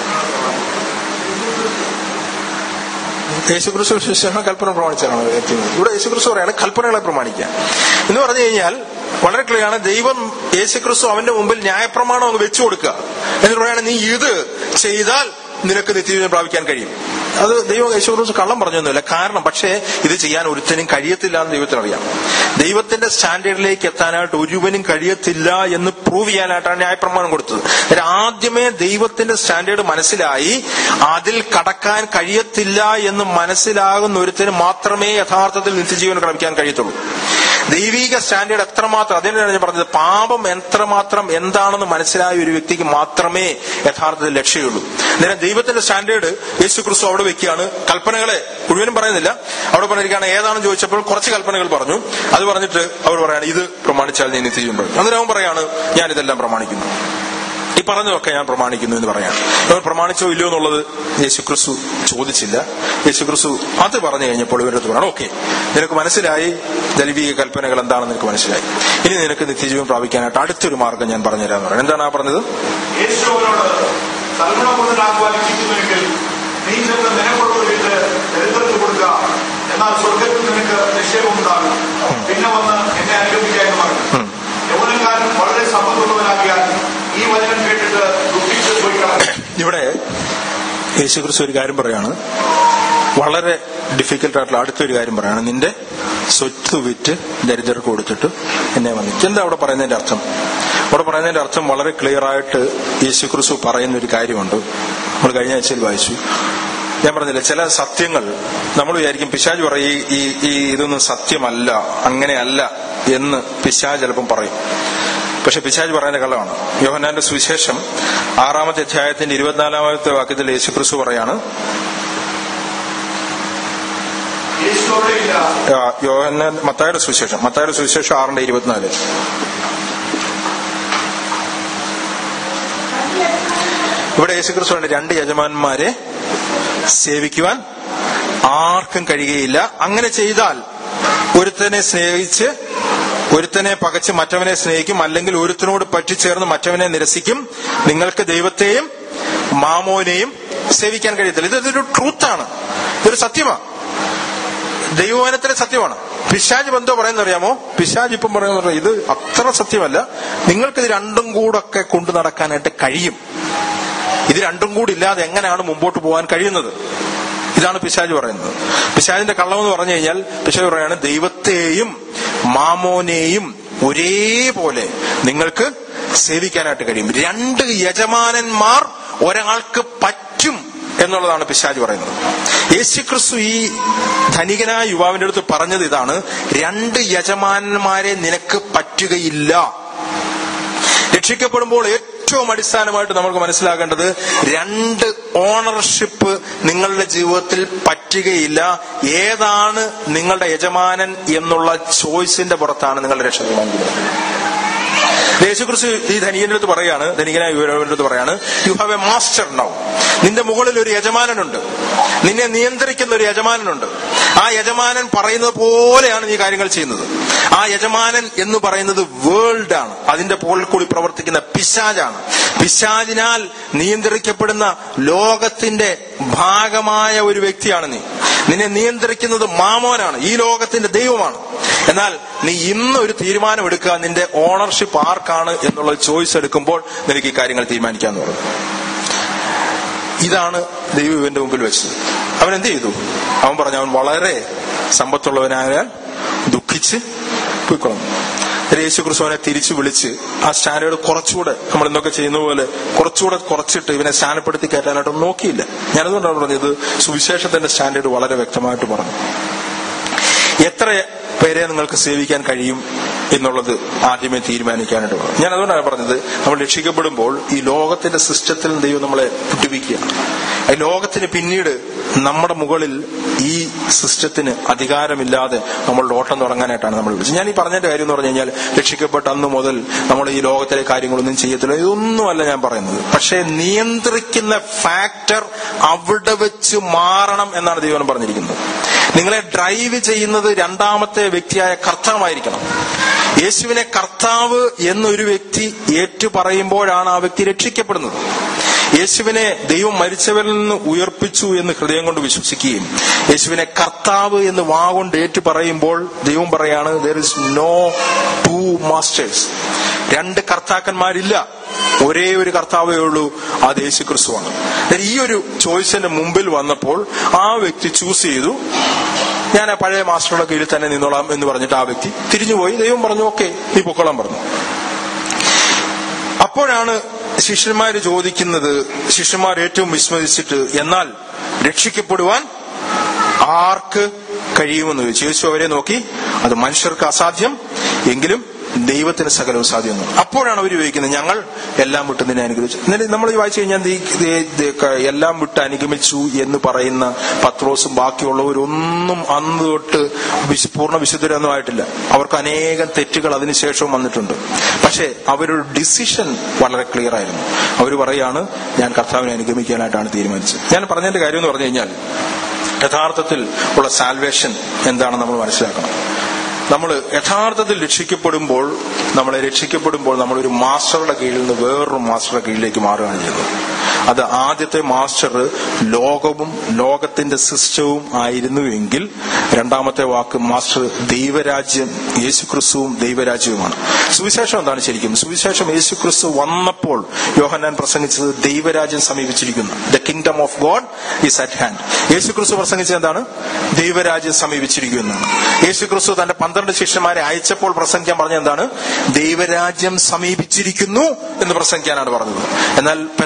യേശുക്രിസ്തു വിശ്വസിച്ചാണോ കൽപ്പന പ്രമാണിച്ചാണോ എത്തുന്നത് ഇവിടെ യേശുക്രിസ്തു പറയാണ് കൽപ്പനകളെ പ്രമാണിക്കുക എന്ന് പറഞ്ഞു കഴിഞ്ഞാൽ വളരെ ക്ലിയർ ആണ് ദൈവം യേശുക്രിസ്തു അവന്റെ മുമ്പിൽ ന്യായപ്രമാണം അങ്ങ് വെച്ചു കൊടുക്കുക എന്നിട്ട് പറയാണ് നീ ഇത് ചെയ്താൽ നിനക്ക് നിത്യജീവൻ പ്രാപിക്കാൻ കഴിയും അത് ദൈവം യേശുക്രിസ്തു കള്ളം പറഞ്ഞൊന്നുമില്ല കാരണം പക്ഷേ ഇത് ചെയ്യാൻ ഒരുത്തനും കഴിയത്തില്ല എന്ന് ദൈവത്തിന് അറിയാം ദൈവത്തിന്റെ സ്റ്റാൻഡേർഡിലേക്ക് എത്താനായിട്ട് ഒരുവനും കഴിയത്തില്ല എന്ന് പ്രൂവ് ചെയ്യാനായിട്ടാണ് ന്യായപ്രമാണം കൊടുത്തത് അന്നേരം ആദ്യമേ ദൈവത്തിന്റെ സ്റ്റാൻഡേർഡ് മനസ്സിലായി അതിൽ കടക്കാൻ കഴിയത്തില്ല എന്ന് മനസ്സിലാകുന്ന ഒരുത്തിന് മാത്രമേ യഥാർത്ഥത്തിൽ നിത്യജീവൻ പ്രാപിക്കാൻ കഴിയത്തുള്ളൂ ദൈവിക സ്റ്റാൻഡേർഡ് എത്രമാത്രം അതിനാണ് ഞാൻ പറഞ്ഞത് പാപം എത്രമാത്രം എന്താണെന്ന് മനസ്സിലായ ഒരു വ്യക്തിക്ക് മാത്രമേ യഥാർത്ഥത്തിൽ രക്ഷയുള്ളൂ നേരം ദൈവത്തിന്റെ സ്റ്റാൻഡേർഡ് യേശു ക്രിസ്തു അവിടെ വെക്കുകയാണ് കൽപ്പനകളെ മുഴുവനും പറയുന്നില്ല അവിടെ പറഞ്ഞിരിക്കുകയാണ് ഏതാണെന്ന് ചോദിച്ചപ്പോൾ കുറച്ച് കൽപ്പനകൾ പറഞ്ഞു അത് പറഞ്ഞിട്ട് അവർ പറയാണ് ഇത് പ്രമാണിച്ചാൽ നീ നിത്യജീവൻ പ്രാപിക്കും അന്നേരം അവൻ പറയാണ് ഞാൻ ഇതെല്ലാം പ്രമാണിക്കുന്നു ഈ പറഞ്ഞതൊക്കെ ഞാൻ പ്രമാണിക്കുന്നു എന്ന് പറയാണ് അവർ പ്രമാണിച്ചോ ഇല്ലയോ എന്നുള്ളത് യേശുക്രിസ്തു ചോദിച്ചില്ല യേശുക്രിസ്തു അത് പറഞ്ഞു കഴിഞ്ഞപ്പോൾ ഇവരുടെ അടുത്ത് പറയണം ഓക്കെ നിനക്ക് മനസ്സിലായി ദൈവിക കൽപ്പനകൾ എന്താണെന്ന് നിനക്ക് മനസ്സിലായി ഇനി നിനക്ക് നിത്യജീവൻ പ്രാപിക്കാനായിട്ട് അടുത്തൊരു മാർഗം ഞാൻ പറഞ്ഞുതരാന്ന് പറയാം എന്താണ് ആ പറഞ്ഞത് യേശു അവനോട് സർവണബുദ്ധനാക്കുവാൻ ഇച്ഛിക്കുന്നുവെങ്കിൽ നീ ചെന്ന് നിനക്കുള്ള വീട്ട് ദരിദ്രർക്ക് കൊടുക്കുക എന്നാൽ സ്വർഗത്തിൽ നിനക്ക് നിക്ഷേപമുണ്ടാകും പിന്നെ വന്ന് എന്നെ അനുഗമിക്കുക എന്ന് പറഞ്ഞു യൗവനക്കാരൻ വളരെ സമ്പത്തുള്ളവനാകിയാൽ ഈ വചനം കേട്ടിട്ട് ദുഃഖിച്ച് പോയി കളഞ്ഞു ഇവിടെ യേശുക്രിസ്തു ഒരു കാര്യം പറയാണ് വളരെ ഡിഫിക്കൽട്ട് ആയിട്ടുള്ള അടുത്തൊരു കാര്യം പറയാണ് നിന്റെ സ്വത്ത് വിറ്റ് ദരിദ്രർക്ക് കൊടുത്തിട്ട് എന്നെ വന്നിട്ട് എന്താ അവിടെ പറയുന്നതിന്റെ അർത്ഥം അവിടെ പറയുന്നതിന്റെ അർത്ഥം വളരെ ക്ലിയർ ആയിട്ട് യേശുക്രിസ്തു പറയുന്ന ഒരു കാര്യമുണ്ട് നമ്മൾ കഴിഞ്ഞ ആഴ്ചയിൽ വായിച്ചു ഞാൻ പറഞ്ഞില്ല ചില സത്യങ്ങൾ നമ്മൾ വിചാരിക്കും പിശാജ് പറയും ഈ- ഈ ഈ ഇതൊന്നും സത്യമല്ല അങ്ങനെയല്ല എന്ന് പിശാജ് ചിലപ്പം പറയും പക്ഷെ പിശാജ് പറയുന്ന കള്ളമാണ് യോഹന്നാന്റെ സുവിശേഷം ആറാമത്തെ അധ്യായത്തിന്റെ ഇരുപത്തിനാലാമത്തെ വാക്യത്തിൽ യേശുക്രിസ്തു പറയാണ് യേശു തൊടുകയില്ല ആ, യോഹന്നാൻ മത്തായുടെ സുവിശേഷം മത്തായുടെ സുവിശേഷം ആറിന്റെ ഇരുപത്തിനാല് ഇവിടെ യേശുക്രിസ്തുവിന്റെ രണ്ട് യജമാനന്മാരെ സേവിക്കുവാൻ ആർക്കും കഴിയുകയില്ല അങ്ങനെ ചെയ്താൽ ഒരുത്തനെ സ്നേഹിച്ച് ഒരുത്തനെ പകച്ച് മറ്റവനെ സ്നേഹിക്കും അല്ലെങ്കിൽ ഒരുത്തനോട് പറ്റിച്ചേർന്ന് മറ്റവനെ നിരസിക്കും നിങ്ങൾക്ക് ദൈവത്തെയും മാമോനെയും സേവിക്കാൻ കഴിയത്തില്ല ഇത് ഇതൊരു ട്രൂത്താണ് ഇതൊരു സത്യമാണ് ദൈവവനത്തിലെ സത്യമാണ് പിശാജ് ബന്ധോ പറയുന്നത് അറിയാമോ പിശാജ് ഇപ്പം പറയുന്നത് ഇത് അത്ര സത്യമല്ല നിങ്ങൾക്ക് ഇത് രണ്ടും കൂടൊക്കെ കൊണ്ടു നടക്കാനായിട്ട് കഴിയും ഇത് രണ്ടും കൂടി ഇല്ലാതെ എങ്ങനെയാണ് മുമ്പോട്ട് പോകാൻ കഴിയുന്നത് ഇതാണ് പിശാജ് പറയുന്നത് പിശാജിന്റെ കള്ളമെന്ന് പറഞ്ഞു കഴിഞ്ഞാൽ പിശാജ് പറയാണ് ദൈവത്തെയും മാമോനെയും ഒരേപോലെ നിങ്ങൾക്ക് സേവിക്കാനായിട്ട് കഴിയും രണ്ട് യജമാനന്മാർ ഒരാൾക്ക് പറ്റും എന്നുള്ളതാണ് പിശാജ് പറയുന്നത് യേശുക്രിസ്തു ഈ ധനികനായ യുവാവിന്റെ അടുത്ത് പറഞ്ഞത് ഇതാണ് രണ്ട് യജമാനന്മാരെ നിനക്ക് പറ്റുകയില്ല രക്ഷിക്കപ്പെടുമ്പോൾ ഏറ്റവും അടിസ്ഥാനമായിട്ട് നമുക്ക് മനസ്സിലാക്കേണ്ടത് രണ്ട് ഓണർഷിപ്പ് നിങ്ങളുടെ ജീവിതത്തിൽ പറ്റുകയില്ല ഏതാണ് നിങ്ങളുടെ യജമാനൻ എന്നുള്ള ചോയ്സിന്റെ പുറത്താണ് നിങ്ങളുടെ രക്ഷ തീരുമാനിക്കുന്നത് യേശുക്രിസ്തു ഈ ധനികന്റെ അടുത്ത് പറയാണ് ധനികനായ യുവാവിന്റെ അടുത്ത് പറയാണ് you have a master now നിന്റെ മുകളിൽ ഒരു യജമാനനുണ്ട് നിന്നെ നിയന്ത്രിക്കുന്ന ഒരു യജമാനനുണ്ട് ആ യജമാനൻ പറയുന്നത് പോലെയാണ് നീ കാര്യങ്ങൾ ചെയ്യുന്നത് ആ യജമാനൻ എന്ന് പറയുന്നത് വേൾഡ് ആണ് അതിന്റെ പോളിൽ കൂടി പ്രവർത്തിക്കുന്ന പിശാജാണ് പിശാജിനാൽ നിയന്ത്രിക്കപ്പെടുന്ന ലോകത്തിന്റെ ഭാഗമായ ഒരു വ്യക്തിയാണ് നീ നിന്നെ നിയന്ത്രിക്കുന്നത് മാമോനാണ് ഈ ലോകത്തിന്റെ ദൈവമാണ് എന്നാൽ നീ ഇന്ന് ഒരു തീരുമാനം എടുക്കുക നിന്റെ ഓണർഷിപ്പ് ആർക്കാണ് എന്നുള്ള ചോയ്സ് എടുക്കുമ്പോൾ നിനക്ക് ഈ കാര്യങ്ങൾ തീരുമാനിക്കാന്ന് പറഞ്ഞു ഇതാണ് ദൈവം ഇവന്റെ മുമ്പിൽ വെച്ചത് അവൻ എന്ത് ചെയ്തു അവൻ പറഞ്ഞു അവൻ വളരെ സമ്പത്തുള്ളവനായാൽ ദുഃഖിച്ച് പോയിക്കൊള്ളും യേശു ക്രിസ്തുവിനെ തിരിച്ചു വിളിച്ച് ആ സ്റ്റാൻഡേർഡ് കുറച്ചുകൂടെ നമ്മൾ എന്തൊക്കെ ചെയ്യുന്ന പോലെ കുറച്ചുകൂടെ കുറച്ചിട്ട് ഇവനെ സ്ഥാനപ്പെടുത്തി കയറ്റാനായിട്ട് നോക്കിയില്ല ഞാനതുകൊണ്ടാണ് പറഞ്ഞത് സുവിശേഷത്തിന്റെ സ്റ്റാൻഡേർഡ് വളരെ വ്യക്തമായിട്ട് പറഞ്ഞു എത്ര പേരെ നിങ്ങൾക്ക് സേവിക്കാൻ കഴിയും എന്നുള്ളത് ആദ്യമേ തീരുമാനിക്കാനായിട്ട് വേണം ഞാൻ അതുകൊണ്ടാണ് പറഞ്ഞത് നമ്മൾ രക്ഷിക്കപ്പെടുമ്പോൾ ഈ ലോകത്തിന്റെ സിസ്റ്റത്തിൽ നിന്ന് ദൈവം നമ്മളെ വിട്ടുവിക്കുകയാണ് ഈ ലോകത്തിന് പിന്നീട് നമ്മുടെ മുകളിൽ ഈ സിസ്റ്റത്തിന് അധികാരമില്ലാതെ നമ്മളുടെ ഓട്ടം തുടങ്ങാനായിട്ടാണ് നമ്മൾ വിളിച്ചത് ഞാൻ ഈ പറഞ്ഞതിന്റെ കാര്യം എന്ന് പറഞ്ഞു കഴിഞ്ഞാൽ രക്ഷിക്കപ്പെട്ട അന്ന് മുതൽ നമ്മൾ ഈ ലോകത്തിലെ കാര്യങ്ങളൊന്നും ചെയ്യത്തില്ല ഇതൊന്നുമല്ല ഞാൻ പറയുന്നത് പക്ഷേ നിയന്ത്രിക്കുന്ന ഫാക്ടർ അവിടെ വെച്ച് മാറണം എന്നാണ് ദൈവം പറഞ്ഞിരിക്കുന്നത് നിങ്ങളെ ഡ്രൈവ് ചെയ്യുന്നത് രണ്ടാമത്തെ വ്യക്തിയായ കർത്താവായിരിക്കണം യേശുവിനെ കർത്താവ് എന്നൊരു വ്യക്തി ഏറ്റു പറയുമ്പോഴാണ് ആ വ്യക്തി രക്ഷിക്കപ്പെടുന്നത് യേശുവിനെ ദൈവം മരിച്ചവരിൽ നിന്ന് ഉയർപ്പിച്ചു എന്ന് ഹൃദയം കൊണ്ട് വിശ്വസിക്കുകയും യേശുവിനെ കർത്താവ് എന്ന് വാ കൊണ്ട് ഏറ്റു പറയുമ്പോൾ ദൈവം പറയാണ് there is no two masters രണ്ട് കർത്താക്കന്മാരില്ല ഒരേ ഒരു കർത്താവേ ഉള്ളൂ അത് യേശു ക്രിസ്തുവാണ് ഈ ഒരു ചോയ്സിന്റെ മുമ്പിൽ വന്നപ്പോൾ ആ വ്യക്തി ചൂസ് ചെയ്തു ഞാൻ ആ പഴയ മാസ്റ്ററുടെ കീഴിൽ തന്നെ നിന്നോളാം എന്ന് പറഞ്ഞിട്ട് ആ വ്യക്തി തിരിഞ്ഞുപോയി ദൈവം പറഞ്ഞു ഓക്കെ നീ പൊക്കോളാൻ പറഞ്ഞു അപ്പോഴാണ് ശിഷ്യന്മാര് ചോദിക്കുന്നത് ശിഷ്യന്മാർ ഏറ്റവും വിസ്മരിച്ചിട്ട് എന്നാൽ രക്ഷിക്കപ്പെടുവാൻ ആർക്ക് കഴിയുമെന്ന് ചോദിച്ചു യേശു അവരെ നോക്കി അത് മനുഷ്യർക്ക് അസാധ്യം എങ്കിലും ദൈവത്തിന് സകലവും സാധ്യം അപ്പോഴാണ് അവർ ചോദിക്കുന്നത് ഞങ്ങൾ എല്ലാം വിട്ട് നിന്നെ അനുഗ്രഹിച്ചു എന്നിട്ട് നമ്മൾ വായിച്ചു കഴിഞ്ഞാൽ ദേ- ദേ- ദേ- ക- എല്ലാം വിട്ട് അനുഗമിച്ചു എന്ന് പറയുന്ന പത്രോസും ബാക്കിയുള്ളവരൊന്നും അന്ന് തൊട്ട് വിശു- പൂർണ്ണ വിശുദ്ധരൊന്നും ആയിട്ടില്ല അവർക്ക് അനേകം തെറ്റുകൾ അതിനുശേഷവും വന്നിട്ടുണ്ട് പക്ഷേ അവരുടെ ഡിസിഷൻ വളരെ ക്ലിയർ ആയിരുന്നു അവർ പറയാണ് ഞാൻ കർത്താവിനെ അനുഗമിക്കാനായിട്ടാണ് തീരുമാനിച്ചത് ഞാൻ പറഞ്ഞതിന്റെ കാര്യം എന്ന് പറഞ്ഞു കഴിഞ്ഞാൽ യഥാർത്ഥത്തിൽ ഉള്ള സാൽവേഷൻ എന്താണെന്ന് നമ്മൾ മനസ്സിലാക്കണം നമ്മൾ യഥാർത്ഥത്തിൽ രക്ഷിക്കപ്പെടുമ്പോൾ നമ്മളെ രക്ഷിക്കപ്പെടുമ്പോൾ നമ്മൾ ഒരു മാസ്റ്ററുടെ കീഴിൽ നിന്ന് വേറൊരു മാസ്റ്ററുടെ കീഴിലേക്ക് മാറുകയാണ് ചെയ്യുന്നത് അത് ആദ്യത്തെ മാസ്റ്റർ ലോകവും ലോകത്തിന്റെ സിസ്റ്റവും ആയിരുന്നുവെങ്കിൽ രണ്ടാമത്തെ വാക്ക് മാസ്റ്റർ ദൈവരാജ്യം യേശുക്രിസ്തുവും ദൈവരാജ്യവുമാണ് സുവിശേഷം എന്താണ് ശരിക്കും സുവിശേഷം യേശുക്രിസ്തു വന്നപ്പോൾ യോഹന്നാൻ പ്രസംഗിച്ചത് ദൈവരാജ്യം സമീപിച്ചിരിക്കുന്നു the kingdom of God is at hand യേശുക്രിസ്തു പ്രസംഗിച്ചത് എന്താണ് ദൈവരാജ്യം സമീപിച്ചിരിക്കുന്നു യേശുക്രിസ്തു തന്റെ പന്ത്രണ്ട് ശിഷ്യന്മാരെ അയച്ചപ്പോൾ പ്രസംഗിക്കാൻ പറഞ്ഞ എന്താണ് ദൈവരാജ്യം സമീപിച്ചിരിക്കുന്നു എന്ന് പ്രസംഗിക്കാനാണ് പറഞ്ഞത് എന്നാൽ പെന്തക്കോസ്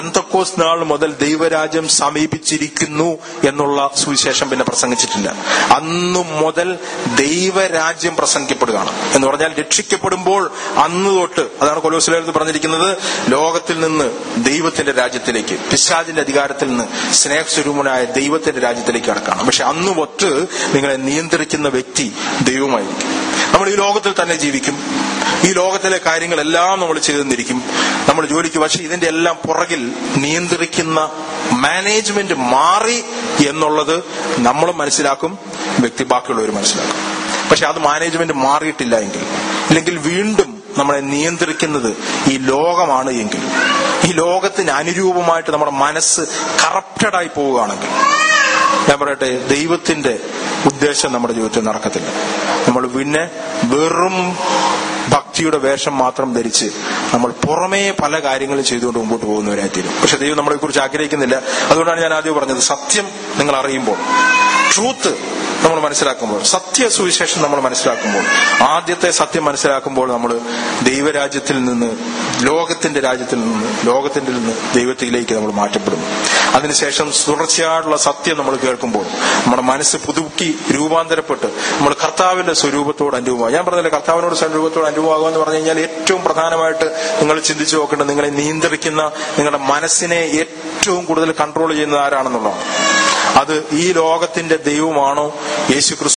പെന്തക്കോസ് നാൾ മുതൽ ദൈവരാജ്യം സമീപിച്ചിരിക്കുന്നു എന്നുള്ള സുവിശേഷം പിന്നെ പ്രസംഗിച്ചിട്ടില്ല അന്നു മുതൽ ദൈവരാജ്യം പ്രസംഗിക്കപ്പെടുകയാണ് എന്ന് പറഞ്ഞാൽ രക്ഷിക്കപ്പെടുമ്പോൾ അന്ന് തൊട്ട് അതാണ് കൊലോസിലെടുത്ത് പറഞ്ഞിരിക്കുന്നത് ലോകത്തിൽ നിന്ന് ദൈവത്തിന്റെ രാജ്യത്തിലേക്ക് പിശാജിന്റെ അധികാരത്തിൽ നിന്ന് സ്നേഹസ്വരൂപനായ ദൈവത്തിന്റെ രാജ്യത്തിലേക്ക് കടക്കണം പക്ഷെ അന്ന് തൊട്ട് നിങ്ങളെ നിയന്ത്രിക്കുന്ന വ്യക്തി ദൈവമായിരിക്കും നമ്മൾ ഈ ലോകത്തിൽ തന്നെ ജീവിക്കും ഈ ലോകത്തിലെ കാര്യങ്ങളെല്ലാം നമ്മൾ ചെയ്തെന്നിരിക്കും നമ്മൾ ജോലിക്ക് പക്ഷെ ഇതിന്റെ എല്ലാം പുറകിൽ നിയന്ത്രിക്കുന്ന മാനേജ്മെന്റ് മാറി എന്നുള്ളത് നമ്മളും മനസ്സിലാക്കും വ്യക്തി ബാക്കിയുള്ളവർ മനസ്സിലാക്കും പക്ഷെ അത് മാനേജ്മെന്റ് മാറിയിട്ടില്ല എങ്കിൽ ഇല്ലെങ്കിൽ വീണ്ടും നമ്മളെ നിയന്ത്രിക്കുന്നത് ഈ ലോകമാണ് എങ്കിൽ ഈ ലോകത്തിന് അനുരൂപമായിട്ട് നമ്മുടെ മനസ്സ് കറപ്റ്റഡായി പോവുകയാണെങ്കിൽ ഞാൻ പറയട്ടെ ദൈവത്തിന്റെ ഉദ്ദേശം നമ്മുടെ ജീവിതത്തിൽ നടക്കത്തില്ല നമ്മൾ പിന്നെ വെറും ഭക്തിയുടെ വേഷം മാത്രം ധരിച്ച് നമ്മൾ പുറമേ പല കാര്യങ്ങളും ചെയ്തുകൊണ്ട് മുമ്പോട്ട് പോകുന്നവരായി തീരും പക്ഷെ ദൈവം നമ്മളെ കുറിച്ച് ആഗ്രഹിക്കുന്നില്ല അതുകൊണ്ടാണ് ഞാൻ ആദ്യം പറഞ്ഞത് സത്യം നിങ്ങൾ അറിയുമ്പോൾ ട്രൂത്ത് നമ്മൾ മനസ്സിലാക്കുമ്പോൾ സത്യ സുവിശേഷം നമ്മൾ മനസ്സിലാക്കുമ്പോൾ ആദ്യത്തെ സത്യം മനസ്സിലാക്കുമ്പോൾ നമ്മൾ ദൈവരാജ്യത്തിൽ നിന്ന് ലോകത്തിന്റെ രാജ്യത്തിൽ നിന്ന് ലോകത്തിന്റെ നിന്ന് ദൈവത്തിലേക്ക് നമ്മൾ മാറ്റപ്പെടുന്നു അതിനുശേഷം തുടർച്ചയായിട്ടുള്ള സത്യം നമ്മൾ കേൾക്കുമ്പോൾ നമ്മുടെ മനസ്സ് പുതുക്കി രൂപാന്തരപ്പെട്ട് നമ്മൾ കർത്താവിന്റെ സ്വരൂപത്തോട് അനുഭവമാകും ഞാൻ പറഞ്ഞില്ല കർത്താവിനോട് സ്വരൂപത്തോട് അനുഭവമാകുക എന്ന് പറഞ്ഞു കഴിഞ്ഞാൽ ഏറ്റവും പ്രധാനമായിട്ട് നിങ്ങൾ ചിന്തിച്ചു നോക്കേണ്ടത് നിങ്ങളെ നിയന്ത്രിക്കുന്ന നിങ്ങളുടെ മനസ്സിനെ ഏറ്റവും കൂടുതൽ കൺട്രോൾ ചെയ്യുന്നത് ആരാണെന്നുള്ളതാണ് അത് ഈ ലോകത്തിന്റെ ദൈവമാണോ യേശു